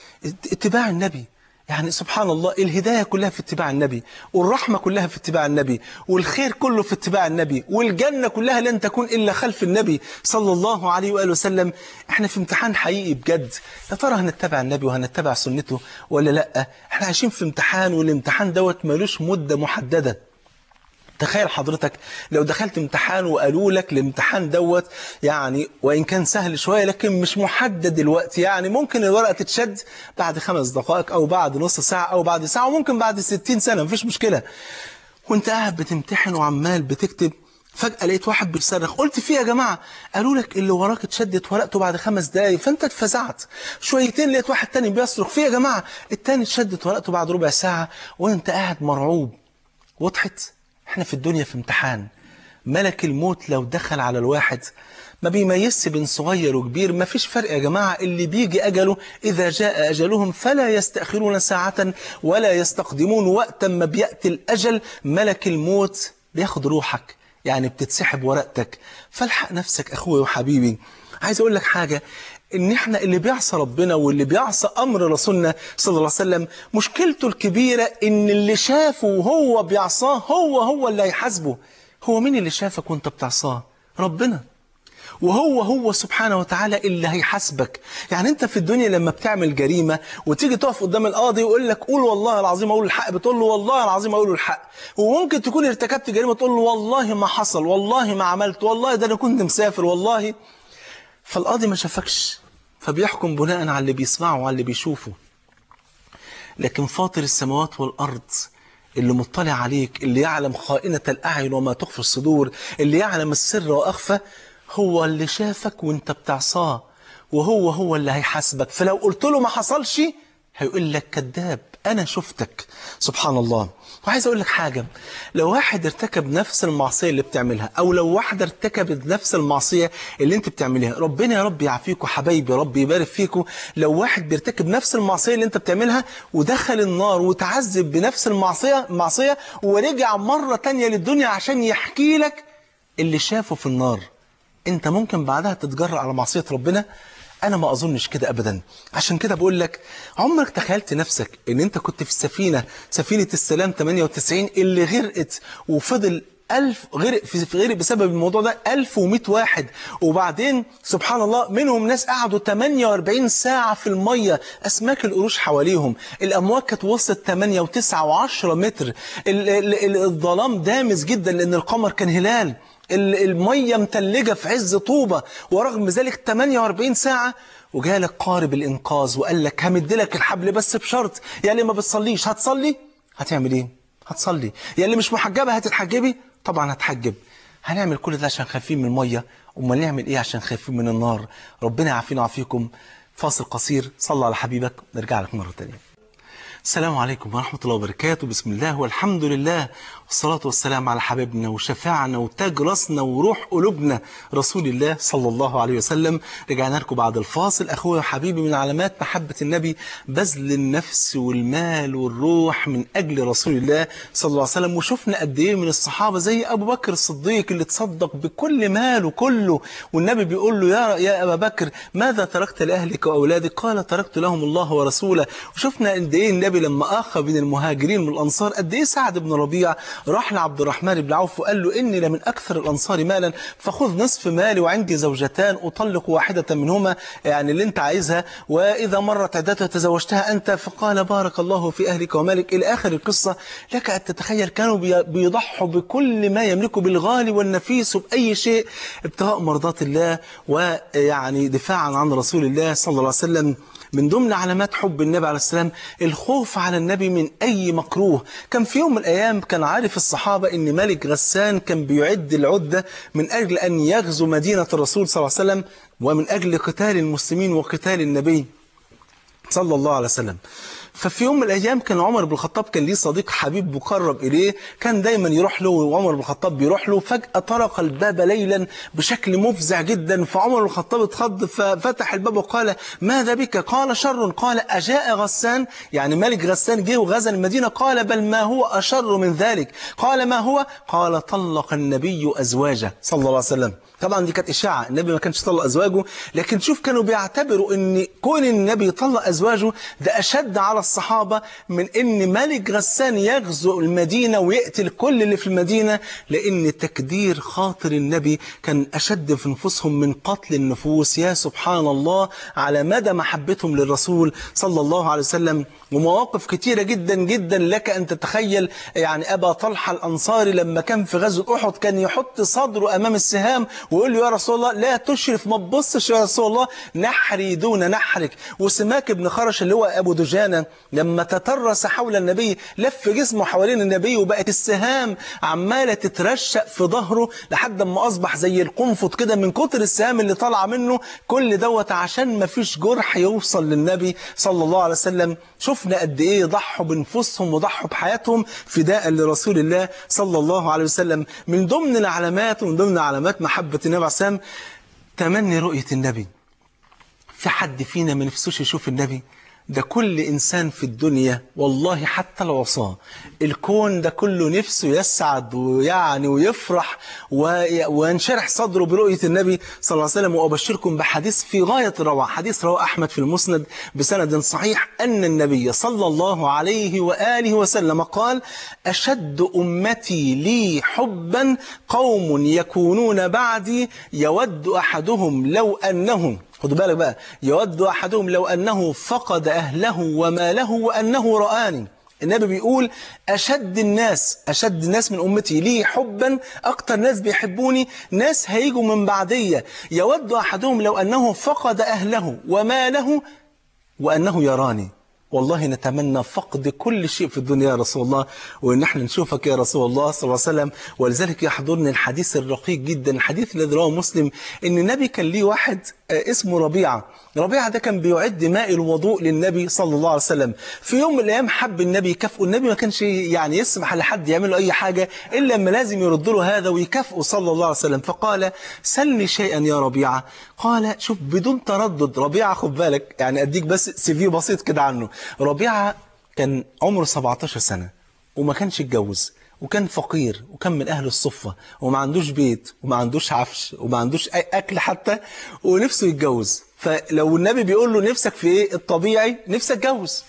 اتباع النبي يعني سبحان الله الهداية كلها في اتباع النبي والرحمة كلها في اتباع النبي والخير كله في اتباع النبي والجنة كلها لن تكون إلا خلف النبي صلى الله عليه وآله وسلم احنا في امتحان حقيقي بجد يا ترى هنتبع النبي وهنتبع سنته ولا لا احنا عايشين في امتحان والامتحان دوت ملوش مدة محددة تخيل حضرتك لو دخلت امتحان وقالوا لك الامتحان دوت يعني وإن كان سهل شوية لكن مش محدد الوقت يعني ممكن الورقة تتشد بعد خمس دقائق أو بعد نص ساعة أو بعد ساعة وممكن بعد ستين سنة مفيش مشكلة وانت قاعد بتمتحن وعمال بتكتب فجأة لقيت واحد بيصرخ قلت فيه يا جماعة قالوا لك اللي وراك اتشدت ورقته بعد خمس دقايق فانت اتفزعت شويتين لقيت واحد تاني بيصرخ فيه يا جماعة التاني اتشدت ورقته بعد ربع ساعة وانت قاعد مرعوب وضحت احنا في الدنيا في امتحان ملك الموت لو دخل على الواحد ما بيميزش بين صغير وكبير ما فيش فرق يا جماعة اللي بيجي أجله إذا جاء أجلهم فلا يستأخرون ساعة ولا يستقدمون وقتا ما بيأتي الأجل ملك الموت بياخد روحك يعني بتتسحب ورقتك فالحق نفسك أخوي وحبيبي عايز أقول لك حاجة ان احنا اللي بيعصى ربنا واللي بيعصى امر رسولنا صلى الله عليه وسلم مشكلته الكبيرة ان اللي شافه وهو بيعصاه هو هو اللي هيحاسبه هو مين اللي شافك وانت بتعصاه ربنا وهو هو سبحانه وتعالى اللي هيحاسبك يعني انت في الدنيا لما بتعمل جريمة وتيجي تقف قدام القاضي ويقول لك قول والله العظيم اقول الحق بتقول له والله العظيم اقول الحق وممكن تكون ارتكبت جريمة تقول له والله ما حصل والله ما عملت والله ده انا كنت مسافر والله فالقاضي ما شافكش فبيحكم بناء على اللي بيسمعه وعلى اللي بيشوفه لكن فاطر السماوات والأرض اللي مطلع عليك اللي يعلم خائنة الأعين وما تخفي الصدور اللي يعلم السر وأخفى هو اللي شافك وانت بتعصاه وهو هو اللي هيحاسبك فلو قلت له ما حصلش هيقول لك كذاب أنا شفتك سبحان الله وعايز أقول لك حاجة لو واحد ارتكب نفس المعصية اللي بتعملها أو لو واحدة ارتكبت نفس المعصية اللي انت بتعملها ربنا يا رب يعافيكم حبايبي يا رب يبارك فيكم لو واحد بيرتكب نفس المعصية اللي انت بتعملها ودخل النار وتعذب بنفس المعصية معصية ورجع مرة تانية للدنيا عشان يحكي لك اللي شافه في النار انت ممكن بعدها تتجرأ على معصية ربنا انا ما اظنش كده ابدا عشان كده بقول لك عمرك تخيلت نفسك ان انت كنت في السفينة سفينة السلام 98 اللي غرقت وفضل ألف غرق في غرق بسبب الموضوع ده 1100 واحد وبعدين سبحان الله منهم ناس قعدوا 48 ساعة في المية أسماك القروش حواليهم الأمواج كانت وصلت 8 و9 و10 متر ال ال الظلام دامس جدا لأن القمر كان هلال المية متلجة في عز طوبة ورغم ذلك 48 ساعة وجالك قارب الإنقاذ وقال لك همد لك الحبل بس بشرط يا اللي ما بتصليش هتصلي هتعمل ايه هتصلي يا اللي مش محجبة هتتحجبي طبعا هتحجب هنعمل كل ده عشان خايفين من المية امال نعمل ايه عشان خايفين من النار ربنا يعافينا ويعافيكم فاصل قصير صلى على حبيبك نرجع لك مرة تانية السلام عليكم ورحمة الله وبركاته بسم الله والحمد لله والصلاة والسلام على حبيبنا وشفاعنا وتاج راسنا وروح قلوبنا رسول الله صلى الله عليه وسلم رجعنا لكم بعد الفاصل أخويا وحبيبي من علامات محبة النبي بذل النفس والمال والروح من أجل رسول الله صلى الله عليه وسلم وشفنا قد إيه من الصحابة زي أبو بكر الصديق اللي تصدق بكل ماله كله والنبي بيقول له يا, يا أبا بكر ماذا تركت لأهلك وأولادك قال تركت لهم الله ورسوله وشفنا قد إيه النبي لما أخى بين المهاجرين والأنصار قد إيه سعد بن ربيع راح لعبد الرحمن بن عوف وقال له إني لمن أكثر الأنصار مالا فخذ نصف مالي وعندي زوجتان أطلق واحدة منهما يعني اللي أنت عايزها وإذا مرت عدتها تزوجتها أنت فقال بارك الله في أهلك ومالك إلى آخر القصة لك أن تتخيل كانوا بي- بيضحوا بكل ما يملكوا بالغالي والنفيس وبأي شيء ابتغاء مرضات الله ويعني دفاعا عن رسول الله صلى الله عليه وسلم من ضمن علامات حب النبي عليه السلام الخوف على النبي من أي مكروه كان في يوم من الأيام كان عارف الصحابة أن ملك غسان كان بيعد العدة من أجل أن يغزو مدينة الرسول صلى الله عليه وسلم ومن أجل قتال المسلمين وقتال النبي صلى الله عليه وسلم ففي يوم من الأيام كان عمر بن الخطاب كان ليه صديق حبيب مقرب إليه كان دايما يروح له وعمر بن الخطاب بيروح له فجأة طرق الباب ليلا بشكل مفزع جدا فعمر بن الخطاب اتخض ففتح الباب وقال ماذا بك قال شر قال أجاء غسان يعني ملك غسان جه وغزا المدينة قال بل ما هو أشر من ذلك قال ما هو قال طلق النبي أزواجه صلى الله عليه وسلم طبعا دي كانت إشاعة النبي ما كانش طلق أزواجه لكن شوف كانوا بيعتبروا ان كون النبي طلق أزواجه ده أشد على الصحابة من ان ملك غسان يغزو المدينة ويقتل كل اللي في المدينة لأن تكدير خاطر النبي كان أشد في نفوسهم من قتل النفوس يا سبحان الله على مدى محبتهم للرسول صلى الله عليه وسلم ومواقف كتيرة جدا جدا لك أن تتخيل يعني أبا طلحة الأنصاري لما كان في غزوة أحد كان يحط صدره أمام السهام ويقول له يا رسول الله لا تشرف ما تبصش يا رسول الله نحري دون نحرك وسماك بن خرش اللي هو أبو دجانة لما تترس حول النبي لف جسمه حوالين النبي وبقت السهام عمالة تترشق في ظهره لحد ما أصبح زي القنفذ كده من كتر السهام اللي طالعه منه كل دوت عشان ما فيش جرح يوصل للنبي صلى الله عليه وسلم شفنا قد إيه ضحوا بنفوسهم وضحوا بحياتهم فداء لرسول الله صلى الله عليه وسلم من ضمن العلامات ومن ضمن علامات محبة النبي عليه السلام تمني رؤية النبي في حد فينا ما نفسوش يشوف النبي ده كل إنسان في الدنيا والله حتى العصاة الكون ده كله نفسه يسعد ويعني ويفرح وي- وينشرح صدره برؤية النبي صلى الله عليه وسلم وأبشركم بحديث في غاية الروعة حديث رواه أحمد في المسند بسند صحيح أن النبي صلى الله عليه وآله وسلم قال أشد أمتي لي حبا قوم يكونون بعدي يود أحدهم لو أنهم خدوا بالك بقى يود أحدهم لو أنه فقد أهله وماله وأنه رآني النبي بيقول أشد الناس أشد الناس من أمتي لي حبا أكتر ناس بيحبوني ناس هيجوا من بعدية يود أحدهم لو أنه فقد أهله وماله وأنه يراني والله نتمنى فقد كل شيء في الدنيا يا رسول الله وإن احنا نشوفك يا رسول الله صلى الله عليه وسلم ولذلك يحضرني الحديث الرقيق جدا الحديث الذي رواه مسلم إن النبي كان ليه واحد آه، اسمه ربيعة ربيعة ده كان بيعد ماء الوضوء للنبي صلى الله عليه وسلم في يوم من الأيام حب النبي يكافئه النبي ما كانش يعني يسمح لحد يعمل له أي حاجة إلا لما لازم يرد له هذا ويكافئه صلى الله عليه وسلم فقال سلني شيئا يا ربيعة قال شوف بدون تردد ربيعة خد بالك يعني أديك بس سي في بسيط كده عنه ربيعة كان عمره 17 سنة وما كانش اتجوز وكان فقير وكان من أهل الصفة وما عندوش بيت وما عندوش عفش وما عندوش أي أكل حتى ونفسه يتجوز فلو النبي بيقول له نفسك في إيه الطبيعي نفسك اتجوز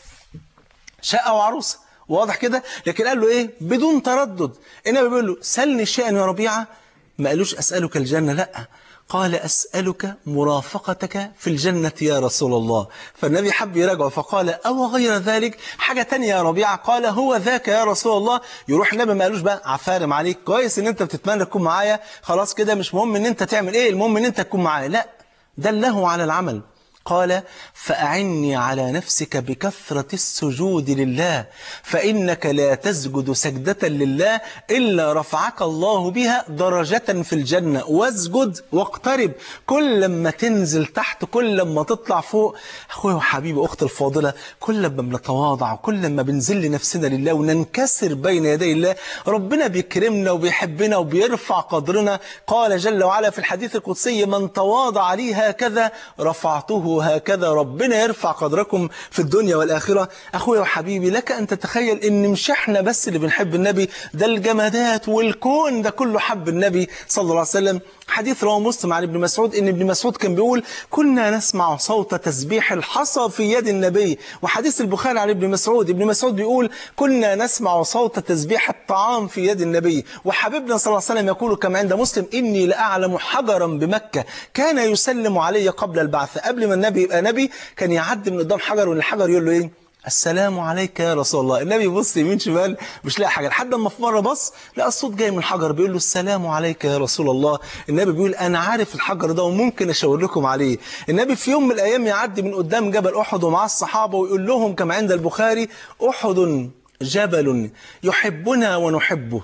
شقة وعروسة واضح كده لكن قال له ايه بدون تردد النبي بيقول له سلني شيئا يا ربيعة ما قالوش أسألك الجنة لا قال أسألك مرافقتك في الجنة يا رسول الله فالنبي حب يراجعه فقال أو غير ذلك حاجة تانية يا ربيعة قال هو ذاك يا رسول الله يروح النبي ما قالوش بقى عفارم عليك كويس ان انت بتتمنى تكون معايا خلاص كده مش مهم ان انت تعمل ايه المهم ان انت تكون معايا لا دله على العمل قال فأعني على نفسك بكثرة السجود لله فإنك لا تسجد سجدة لله إلا رفعك الله بها درجة في الجنة واسجد واقترب كل لما تنزل تحت كل لما تطلع فوق أخويا وحبيبي أخت الفاضلة كل لما بنتواضع وكل لما بنزل نفسنا لله وننكسر بين يدي الله ربنا بيكرمنا وبيحبنا وبيرفع قدرنا قال جل وعلا في الحديث القدسي من تواضع لي هكذا رفعته هكذا ربنا يرفع قدركم في الدنيا والآخرة أخويا وحبيبي لك أن تتخيل إن مش احنا بس اللي بنحب النبي ده الجمادات والكون ده كله حب النبي صلى الله عليه وسلم حديث رواه مسلم عن ابن مسعود ان ابن مسعود كان بيقول كنا نسمع صوت تسبيح الحصى في يد النبي وحديث البخاري عن ابن مسعود ابن مسعود بيقول كنا نسمع صوت تسبيح الطعام في يد النبي وحبيبنا صلى الله عليه وسلم يقول كما عند مسلم اني لاعلم حجرا بمكه كان يسلم علي قبل البعث قبل ما النبي يبقى نبي كان يعدي من قدام حجر وان الحجر يقول له ايه السلام عليك يا رسول الله النبي يبص يمين شمال مش لاقي حاجه لحد ما في مره بص لقى الصوت جاي من الحجر بيقول له السلام عليك يا رسول الله النبي بيقول انا عارف الحجر ده وممكن اشاور لكم عليه النبي في يوم من الايام يعدي من قدام جبل احد ومعاه الصحابه ويقول لهم كما عند البخاري احد جبل يحبنا ونحبه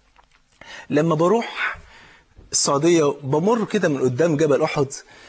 لما بروح السعوديه بمر كده من قدام جبل احد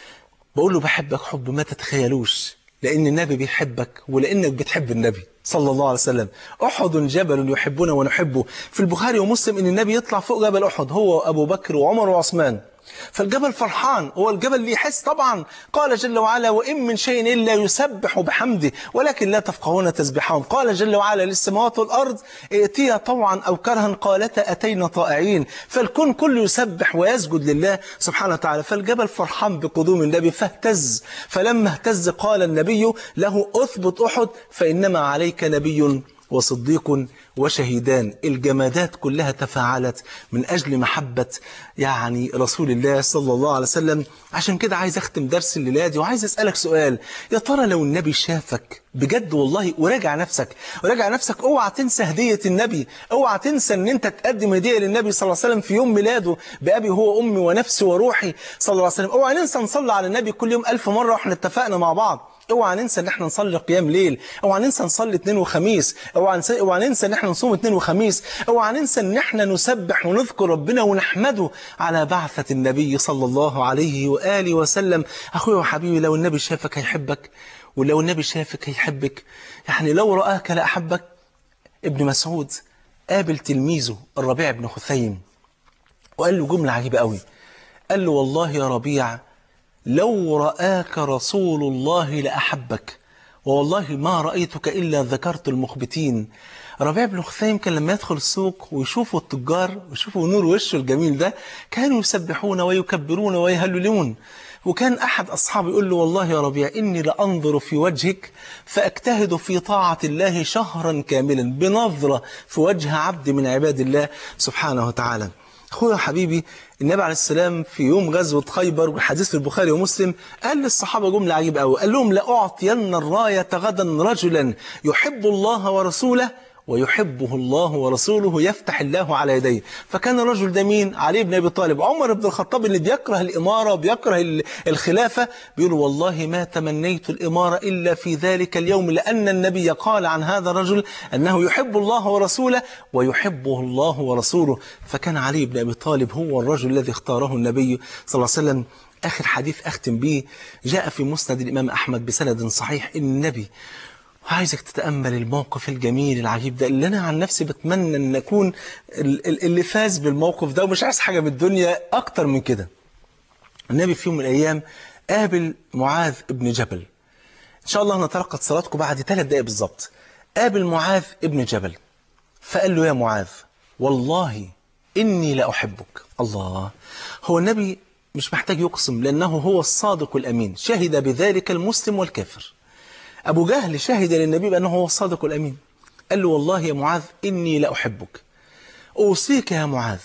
بقول له بحبك حب ما تتخيلوش لأن النبي بيحبك ولأنك بتحب النبي صلى الله عليه وسلم أحد جبل يحبنا ونحبه في البخاري ومسلم إن النبي يطلع فوق جبل أحد هو وأبو بكر وعمر وعثمان فالجبل فرحان هو الجبل اللي يحس طبعا قال جل وعلا وإن من شيء إلا يسبح بحمده ولكن لا تفقهون تسبحهم قال جل وعلا للسماوات والأرض ائتيا طوعا أو كرها قالتا أتينا طائعين فالكون كله يسبح ويسجد لله سبحانه وتعالى فالجبل فرحان بقدوم النبي فاهتز فلما اهتز قال النبي له أثبت أحد فإنما عليك نبي وصديق وشهيدان الجمادات كلها تفاعلت من أجل محبة يعني رسول الله صلى الله عليه وسلم عشان كده عايز أختم درس الليلة دي وعايز أسألك سؤال يا ترى لو النبي شافك بجد والله وراجع نفسك وراجع نفسك اوعى تنسى هدية النبي اوعى تنسى ان انت تقدم هدية للنبي صلى الله عليه وسلم في يوم ميلاده بأبي هو أمي ونفسي وروحي صلى الله عليه وسلم اوعى ننسى نصلي على النبي كل يوم ألف مرة واحنا اتفقنا مع بعض اوعى ننسى ان احنا نصلي قيام ليل اوعى ننسى نصلي اثنين وخميس اوعى ننسى اوعى ننسى ان احنا نصوم اثنين وخميس اوعى ننسى ان احنا نسبح ونذكر ربنا ونحمده على بعثة النبي صلى الله عليه واله وسلم اخويا وحبيبي لو النبي شافك هيحبك ولو النبي شافك هيحبك يعني لو رآك لأحبك ابن مسعود قابل تلميذه الربيع بن خثيم وقال له جملة عجيبة قوي قال له والله يا ربيع لو رآك رسول الله لأحبك والله ما رأيتك إلا ذكرت المخبتين ربيع بن خثيم كان لما يدخل السوق ويشوفوا التجار ويشوفوا نور وشه الجميل ده كانوا يسبحون ويكبرون ويهللون وكان أحد أصحابه يقول له والله يا ربيع إني لأنظر في وجهك فأجتهد في طاعة الله شهرا كاملا بنظرة في وجه عبد من عباد الله سبحانه وتعالى أخويا حبيبي النبي عليه السلام في يوم غزوة خيبر والحديث في البخاري ومسلم قال للصحابة جملة عجيبة قوي قال لهم لأعطين الراية غدا رجلا يحب الله ورسوله ويحبه الله ورسوله يفتح الله على يديه فكان الرجل ده مين علي بن أبي طالب عمر بن الخطاب اللي بيكره الإمارة وبيكره الخلافة بيقول والله ما تمنيت الإمارة إلا في ذلك اليوم لأن النبي قال عن هذا الرجل أنه يحب الله ورسوله ويحبه الله ورسوله فكان علي بن أبي طالب هو الرجل الذي اختاره النبي صلى الله عليه وسلم آخر حديث أختم به جاء في مسند الإمام أحمد بسند صحيح إن النبي عايزك تتأمل الموقف الجميل العجيب ده اللي أنا عن نفسي بتمنى أن أكون اللي فاز بالموقف ده ومش عايز حاجة من الدنيا أكتر من كده النبي في يوم من الأيام قابل معاذ ابن جبل إن شاء الله نتلقى صلاتكم بعد ثلاث دقائق بالظبط قابل معاذ ابن جبل فقال له يا معاذ والله إني لأحبك الله هو النبي مش محتاج يقسم لأنه هو الصادق الأمين شهد بذلك المسلم والكافر أبو جهل شهد للنبي بأنه هو الصادق الأمين قال له والله يا معاذ إني لأحبك أوصيك يا معاذ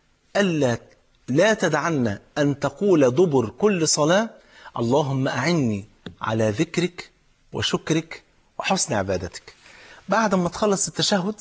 ألا لا تدعنا أن تقول دبر كل صلاة اللهم أعني على ذكرك وشكرك وحسن عبادتك بعد ما تخلص التشهد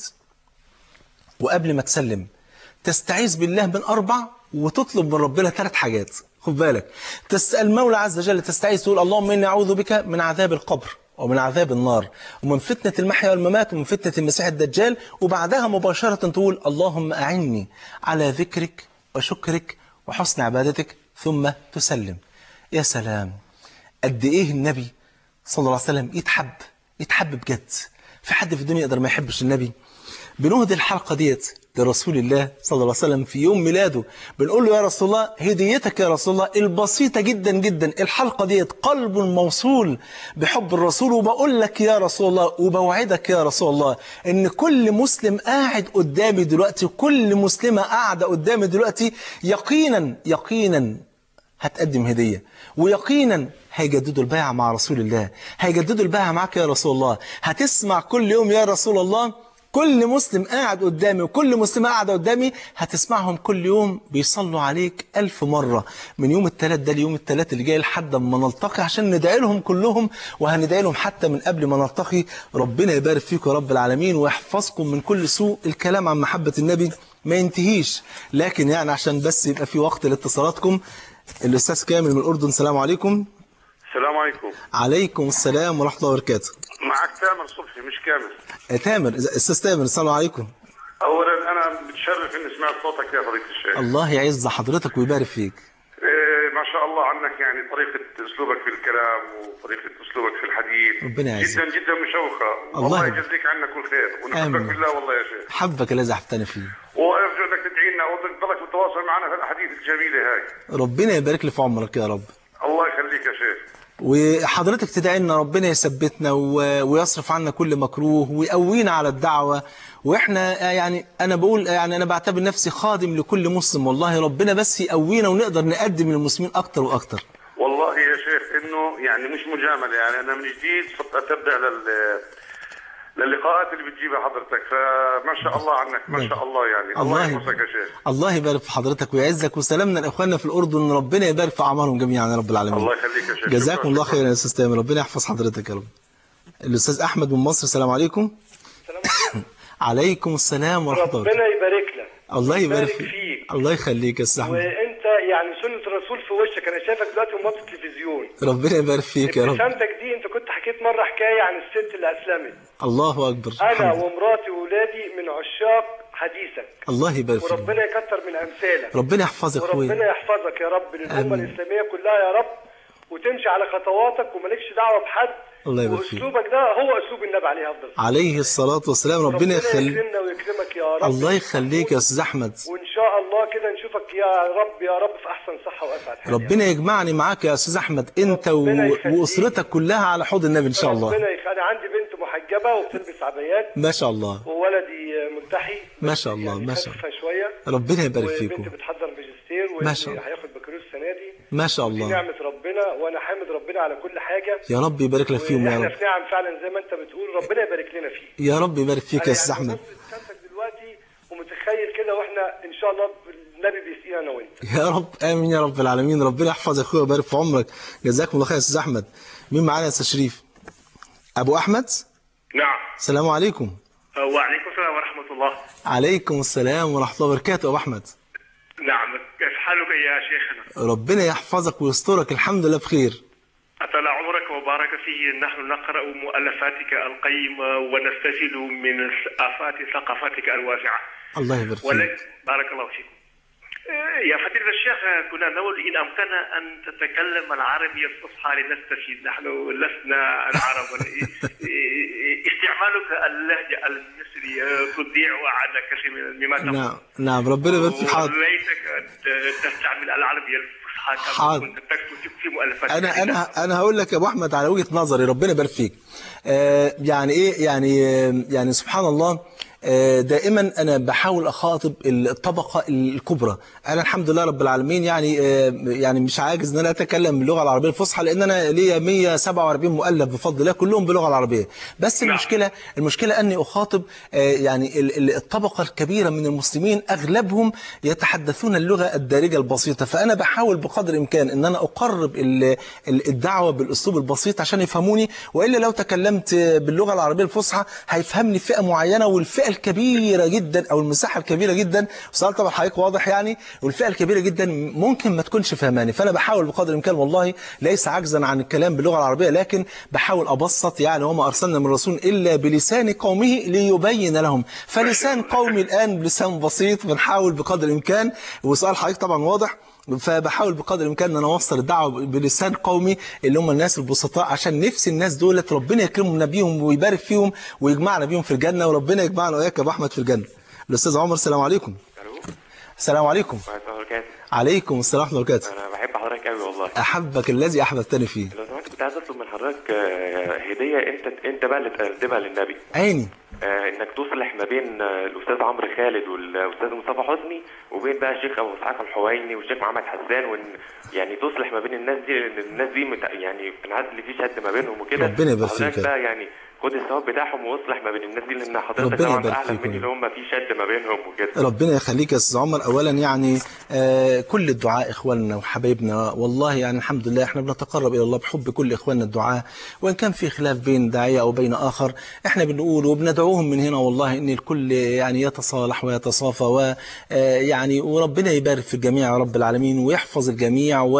وقبل ما تسلم تستعيذ بالله من أربع وتطلب من ربنا ثلاث حاجات خد بالك تسأل المولى عز وجل تستعيذ تقول اللهم إني أعوذ بك من عذاب القبر ومن عذاب النار ومن فتنة المحيا والممات ومن فتنة المسيح الدجال وبعدها مباشرة تقول اللهم أعني على ذكرك وشكرك وحسن عبادتك ثم تسلم يا سلام قد إيه النبي صلى الله عليه وسلم يتحب يتحب بجد في حد في الدنيا يقدر ما يحبش النبي بنهدي الحلقة ديت لرسول الله صلى الله عليه وسلم في يوم ميلاده بنقول له يا رسول الله هديتك يا رسول الله البسيطة جدا جدا الحلقة ديت قلب موصول بحب الرسول وبقول لك يا رسول الله وبوعدك يا رسول الله ان كل مسلم قاعد قدامي دلوقتي كل مسلمة قاعدة قدامي دلوقتي يقينا يقينا هتقدم هدية ويقينا هيجددوا البيعة مع رسول الله هيجددوا البيعة معك يا رسول الله هتسمع كل يوم يا رسول الله كل مسلم قاعد قدامي وكل مسلمة قاعدة قدامي هتسمعهم كل يوم بيصلوا عليك ألف مرة من يوم الثلاث ده ليوم الثلاث اللي جاي لحد ما نلتقي عشان ندعي لهم كلهم وهندعي لهم حتى من قبل ما نلتقي ربنا يبارك فيكم يا رب العالمين ويحفظكم من كل سوء الكلام عن محبة النبي ما ينتهيش لكن يعني عشان بس يبقى في وقت لاتصالاتكم الأستاذ كامل من الأردن السلام عليكم السلام عليكم عليكم السلام ورحمة الله وبركاته معك تامر صبحي مش كامل آه، تامر أستاذ تامر السلام عليكم اولا انا متشرف اني سمعت صوتك يا فضيله الشيخ الله يعز حضرتك ويبارك فيك إيه ما شاء الله عنك يعني طريقه اسلوبك في الكلام وطريقه اسلوبك في الحديث ربنا يعزك. جدا جدا مشوقه الله والله يبارك. يجزيك عنا كل خير ونحبك آمين. بالله والله يا شيخ حبك الذي أحبتني فيه وارجو انك تدعي لنا وتضلك تتواصل معنا في الاحاديث الجميله هاي ربنا يبارك لي في عمرك يا رب الله يخليك يا شيخ وحضرتك تدعي لنا ربنا يثبتنا و- ويصرف عنا كل مكروه ويقوينا على الدعوة واحنا يعني انا بقول يعني انا بعتبر نفسي خادم لكل مسلم والله ربنا بس يقوينا ونقدر نقدم للمسلمين اكتر واكتر والله يا شيخ انه يعني مش مجامله يعني انا من جديد صرت اتبع لل للقاءات اللي بتجيبها حضرتك فما شاء الله عنك ما شاء الله يعني الله الله يحفظك يا شيخ الله يبارك في حضرتك ويعزك وسلامنا لاخواننا في الاردن ربنا يبارك في اعمارهم جميعا يا رب العالمين الله يخليك يا شيخ جزاكم شكراً. الله خيرا يا استاذ تامر ربنا يحفظ حضرتك يا رب الاستاذ احمد من مصر السلام عليكم السلام عليكم عليكم السلام ورحمه الله ربنا يبارك لك الله يبارك يبارك فيك فيك. الله يخليك يا استاذ احمد وانت يعني سنة الرسول في وشك انا شايفك دلوقتي في ماتش التلفزيون ربنا يبارك فيك يا رب ابتسامتك دي انت كنت حكيت مرة حكاية عن الست اللي اسلمت الله اكبر انا الحمد لله. ومراتي وولادي من عشاق حديثك الله يبارك فيك وربنا يكتر من امثالك ربنا يحفظك وربنا اخويا يحفظك يا رب للامة آمين. الاسلامية كلها يا رب وتمشي على خطواتك ومالكش دعوة بحد الله يبارك فيك. واسلوبك ده هو اسلوب النبي عليه افضل الصلاة عليه الصلاة والسلام ربنا يخليك يكرمنا ويكرمك يا رب الله يخليك يا استاذ احمد وان شاء الله كده نشوفك يا رب يا رب في احسن صحه واسعد حال ربنا يجمعني معاك يا استاذ احمد انت و... ربنا يخليك. واسرتك كلها على حوض النبي ان شاء الله ربنا يخ... انا عندي بنت محجبه وبتلبس عبايات ما شاء الله وولدي ملتحي ما شاء الله، يعني ما شاء خفيفة شويه ربنا يبارك فيكم وبنتي بتحضر ماجستير ما شاء الله. وهياخد بكالوريوس السنه دي ما شاء دي الله نعمه ربنا وانا حامد ربنا على كل حاجه يا رب يبارك لك فيهم يا احنا رب في نعم فعلا زي ما انت بتقول ربنا يبارك لنا فيه يا رب يبارك فيك يا أنا استاذ يعني احمد ببص لابتسامتك دلوقتي ومتخيل كده واحنا ان شاء الله النبي بيسقينا انا وانت يا رب امين يا رب العالمين ربنا يحفظك اخويا ويبارك في عمرك جزاكم الله خير يا استاذ احمد مين معانا يا استاذ شريف ابو احمد نعم السلام عليكم وعليكم السلام ورحمه الله عليكم السلام ورحمه الله وبركاته ابو احمد نعم كيف حالك يا شيخنا ربنا يحفظك ويسترك الحمد لله بخير أطال عمرك وبارك فيه نحن نقرأ مؤلفاتك القيمة ونستفيد من آفات ثقافتك الواسعة الله يبارك ولك فيك بارك الله فيكم آه، يا فضيلة الشيخ كنا نود إن أمكن أن تتكلم العربية الفصحى لنستفيد نحن لسنا العرب استعمالك اللهجة المصرية تضيع عن كثير من- مما تقول نعم نعم ربنا يبارك فيك حاضر وليتك ت- تستعمل العربية الفصحى كما حاضر. كنت تكتب في مؤلفاتك انا انا انا هقول لك يا ابو احمد على وجهه نظري ربنا يبارك فيك آه يعني ايه يعني آه يعني سبحان الله آه دائما انا بحاول اخاطب الطبقه الكبرى انا الحمد لله رب العالمين يعني آه يعني مش عاجز ان انا اتكلم باللغه العربيه الفصحى لان انا ليا 147 مؤلف بفضل الله كلهم باللغه العربيه بس نعم. المشكله المشكله اني اخاطب آه يعني ال- ال- الطبقه الكبيره من المسلمين اغلبهم يتحدثون اللغه الدارجه البسيطه فانا بحاول بقدر الامكان ان انا اقرب ال- ال- الدعوه بالاسلوب البسيط عشان يفهموني والا لو تكلمت باللغه العربيه الفصحى هيفهمني فئه معينه والفئه الكبيرة جدا أو المساحة الكبيرة جدا والسؤال طبعا حضرتك واضح يعني والفئة الكبيرة جدا ممكن ما تكونش فهماني فأنا بحاول بقدر الإمكان والله ليس عجزا عن الكلام باللغة العربية لكن بحاول أبسط يعني وما أرسلنا من رسول إلا بلسان قومه ليبين لهم فلسان قومي الآن بلسان بسيط بنحاول بقدر الإمكان وسؤال حضرتك طبعا واضح فبحاول بقدر الامكان ان انا اوصل الدعوه بلسان قومي اللي هم الناس البسطاء عشان نفسي الناس دولت ربنا يكرمنا بيهم ويبارك فيهم ويجمعنا بيهم في الجنه وربنا يجمعنا وياك يا ابو احمد في الجنه. الاستاذ عمر السلام عليكم. الو السلام عليكم. ورحمة الله وبركاته عليكم السلام ورحمه الله وبركاته. انا بحب حضرتك قوي والله احبك الذي احببتني فيه. لو سمحت كنت عايز اطلب من حضرتك آه، هديه انت انت بقى اللي تقدمها للنبي عيني آه، انك تصلح ما بين آه، الاستاذ عمرو خالد والاستاذ مصطفى حسني وبين بقى الشيخ ابو اسحاق الحويني والشيخ محمد حسان وان يعني تصلح ما بين الناس دي لان الناس دي مت... يعني انا عارف ان في شد ما بينهم وكده ربنا يبارك حضرتك فيك. بقى يعني خد الثواب بتاعهم واصلح ما بين الناس دي لان حضرتك ربنا طبعا يبارك اعلم فيكم. مني اللي هم في شد ما بينهم وكده ربنا يخليك يا استاذ عمر اولا يعني آه كل الدعاء اخواننا وحبايبنا والله يعني الحمد لله احنا بنتقرب الى الله بحب كل اخواننا الدعاء وان كان في خلاف بين داعيه او بين اخر احنا بنقول وبندعوهم من هنا والله ان الكل يعني يتصالح ويتصافى ويعني وربنا يبارك في الجميع يا رب العالمين ويحفظ الجميع و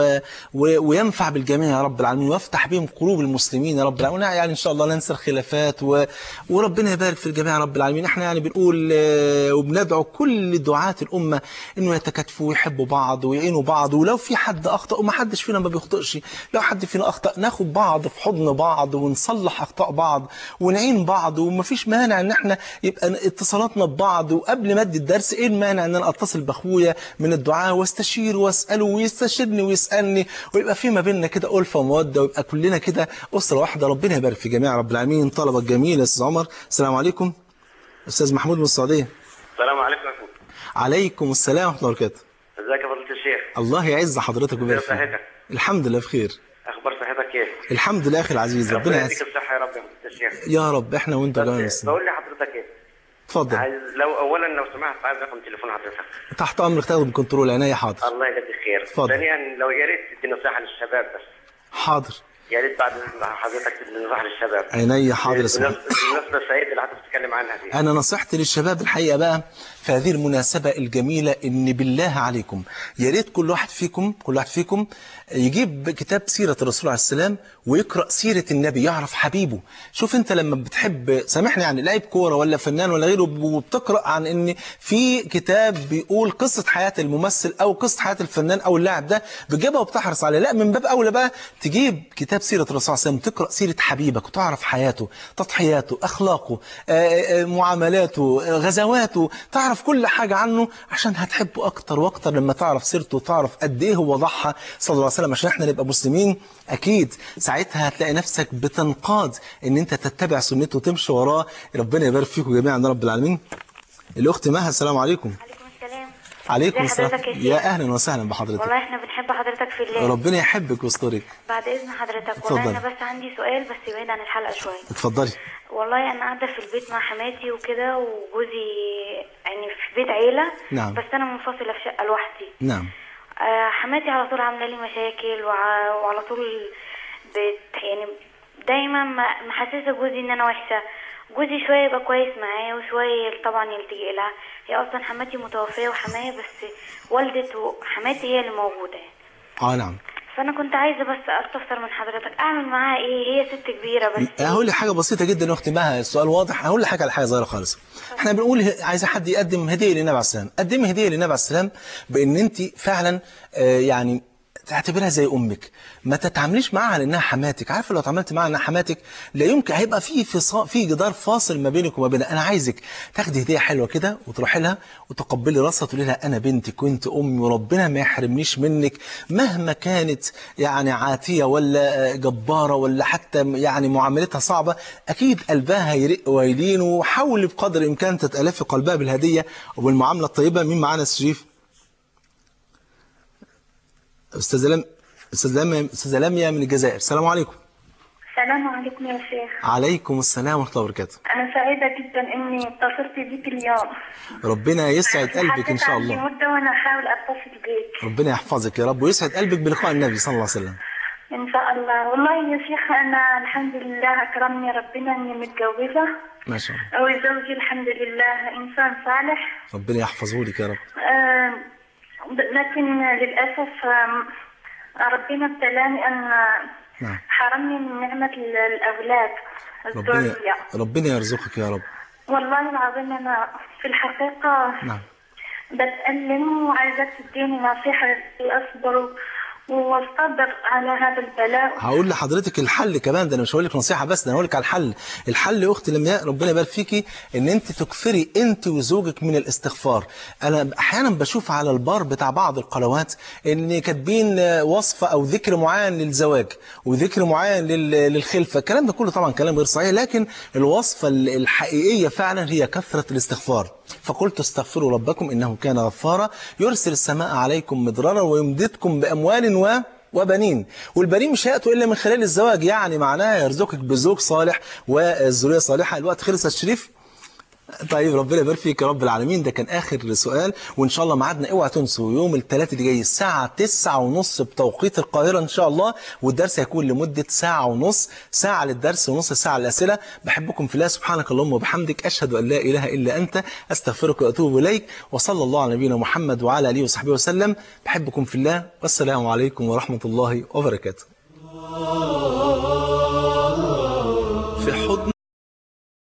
و وينفع بالجميع يا رب العالمين ويفتح بهم قلوب المسلمين يا رب العالمين يعني ان شاء الله ننسى الخلافات و وربنا يبارك في الجميع يا رب العالمين احنا يعني بنقول آه، وبندعو كل دعاة الأمة انه يتكاتفوا ويحبوا بعض ويعينوا بعض ولو في حد أخطأ وما حدش فينا ما بيخطئش لو حد فينا أخطأ ناخد بعض في حضن بعض ونصلح أخطاء بعض ونعين بعض وما فيش مانع ان احنا يبقى اتصالاتنا ببعض وقبل ما ادي الدرس ايه المانع ان انا اتصل باخويا من الدعاء واستشيره واساله ويستشيرني ويسالني ويبقى في ما بيننا كده ألفة ومودة ويبقى كلنا كده أسرة واحدة ربنا يبارك في جميع رب العالمين طلبة جميلة يا أستاذ عمر السلام عليكم أستاذ محمود من السعودية السلام عليكم يا أخوي. عليكم السلام ورحمة الله وبركاته ازيك يا فضيله الشيخ الله يعز حضرتك ويبارك ازي فيك صحتك الحمد لله بخير اخبار صحتك ايه الحمد لله أخي العزيز ربنا ربنا يديك يعز الصحه يا رب يا فضيله الشيخ يا رب احنا وانت كمان يا بس أستاذ. بقول لحضرتك ايه اتفضل عايز لو اولا لو سمحت عايز رقم تليفون حضرتك تحت أمرك تاخد بكنترول عينيا حاضر الله يجزيك خير اتفضل. ثانيا لو يا ريت تدي نصيحه للشباب بس حاضر يا ريت بعد إذن حضرتك تدي نصيحه للشباب عينيا حاضر يا سيدي بالنسبه بالنسبة للسعيد اللي حضرتك بتتكلم عنها دي أنا نصيحتي للشباب الحقيقة بقى في هذه المناسبة الجميلة إن بالله عليكم يا ريت كل واحد فيكم كل واحد فيكم يجيب كتاب سيرة الرسول عليه السلام ويقرأ سيرة النبي يعرف حبيبه شوف أنت لما بتحب سامحني يعني لاعب كورة ولا فنان ولا غيره وبتقرأ عن إن في كتاب بيقول قصة حياة الممثل أو قصة حياة الفنان أو اللاعب ده بتجيبها وبتحرص عليها لا من باب أولى بقى تجيب كتاب سيرة الرسول عليه السلام تقرأ سيرة حبيبك وتعرف حياته تضحياته أخلاقه آه، آه، معاملاته آه، غزواته تعرف كل حاجة عنه عشان هتحبه أكتر وأكتر لما تعرف سيرته وتعرف قد إيه هو ضحى صلى الله عليه وسلم عشان إحنا نبقى مسلمين أكيد ساعتها هتلاقي نفسك بتنقاد إن أنت تتبع سنته وتمشي وراه ربنا يبارك فيكم جميعا يا رب العالمين الأخت مها السلام عليكم عليكم السلام عليكم ازي السلام حضرتك يا يا شيخ؟ أهلا وسهلا بحضرتك والله احنا بنحب حضرتك في الله ربنا يحبك ويسترك بعد اذن حضرتك اتفضل. والله انا بس عندي سؤال بس بعيد عن الحلقه شويه اتفضلي والله انا قاعده في البيت مع حماتي وكده وجوزي يعني في بيت عيله نعم. بس انا منفصله في شقه لوحدي نعم آه، حماتي على طول عامله لي مشاكل وع- وعلى طول بت يعني دايما م- محسسه جوزي ان انا وحشه جوزي شويه يبقى كويس معايا وشويه طبعا يلتجئ لها هي اصلا حماتي متوفيه وحماية بس والدته حماتي هي اللي موجوده يعني اه نعم فانا كنت عايزه بس استفسر من حضرتك اعمل معاها ايه هي ست كبيره بس هقول لك حاجه بسيطه جدا يا اختي مها السؤال واضح هقول لك حاجه على حاجه صغيره خالص احنا بنقول ه- عايزه حد يقدم هديه للنبي عليه السلام قدمي هديه للنبي عليه السلام بان انت فعلا آه، يعني تعتبرها زي امك ما تتعامليش معاها على انها حماتك عارفه لو اتعاملت معاها انها حماتك لا يمكن هيبقى في فصا- في جدار فاصل ما بينك وما بينها انا عايزك تاخدي هديه حلوه كده وتروحي لها وتقبلي راسها تقولي لها انا بنتك وانت امي وربنا ما يحرمنيش منك مهما كانت يعني عاتيه ولا آه، جباره ولا حتى يعني معاملتها صعبه اكيد قلبها هيرق ويلين وحاولي بقدر الامكان تتالفي قلبها بالهديه وبالمعامله الطيبه مين معانا يا أستاذ شريف استاذ لم استاذ لم استاذ لميا من الجزائر السلام عليكم السلام عليكم يا شيخ عليكم السلام ورحمه الله وبركاته أنا سعيدة جدا إني اتصلت بك اليوم ربنا يسعد قلبك ان شاء عندي الله مدة وأنا أحاول أتصل بك ربنا يحفظك يا رب ويسعد قلبك بلقاء النبي صلى الله عليه وسلم ان شاء الله والله يا شيخ انا الحمد لله اكرمني ربنا اني متجوزه ما شاء الله وزوجي الحمد لله انسان صالح ربنا يحفظه لك يا رب آه، لكن للاسف آم، ربنا ابتلاني ان نعم حرمني من نعمه ال- الاولاد ربنا الذريه ربنا يرزقك يا رب والله العظيم انا في الحقيقه نعم بتألم وعايزاك تديني نصيحة أصبر واصطبر على هذا البلاء هقول لحضرتك الحل كمان ده انا مش هقول لك نصيحه بس ده انا هقول لك على الحل الحل يا اختي لما ربنا يبارك فيكي ان انت تكثري انت وزوجك من الاستغفار انا احيانا بشوف على البار بتاع بعض القنوات ان كاتبين آه، وصفه او ذكر معين للزواج وذكر معين لل- للخلفه الكلام ده كله طبعا كلام غير صحيح لكن الوصفه ال- الحقيقيه فعلا هي كثره الاستغفار فقلت استغفروا ربكم انه كان غفارا يرسل السماء عليكم مدرارا ويمددكم باموال و وبنين والبنين مش هيأتوا إلا من خلال الزواج يعني معناها يرزقك بزوج صالح والذرية صالحة الوقت خلص يا شريف طيب ربنا يبارك فيك يا رب العالمين ده كان اخر سؤال وان شاء الله ميعادنا اوعى تنسوا يوم الثلاث اللي جاي الساعه 9 ونص بتوقيت القاهره ان شاء الله والدرس هيكون لمده ساعه ونص ساعه للدرس ونص ساعه للاسئله بحبكم في الله سبحانك اللهم وبحمدك اشهد ان لا اله الا انت استغفرك واتوب اليك وصلى الله على نبينا محمد وعلى اله وصحبه وسلم بحبكم في الله والسلام عليكم ورحمه الله وبركاته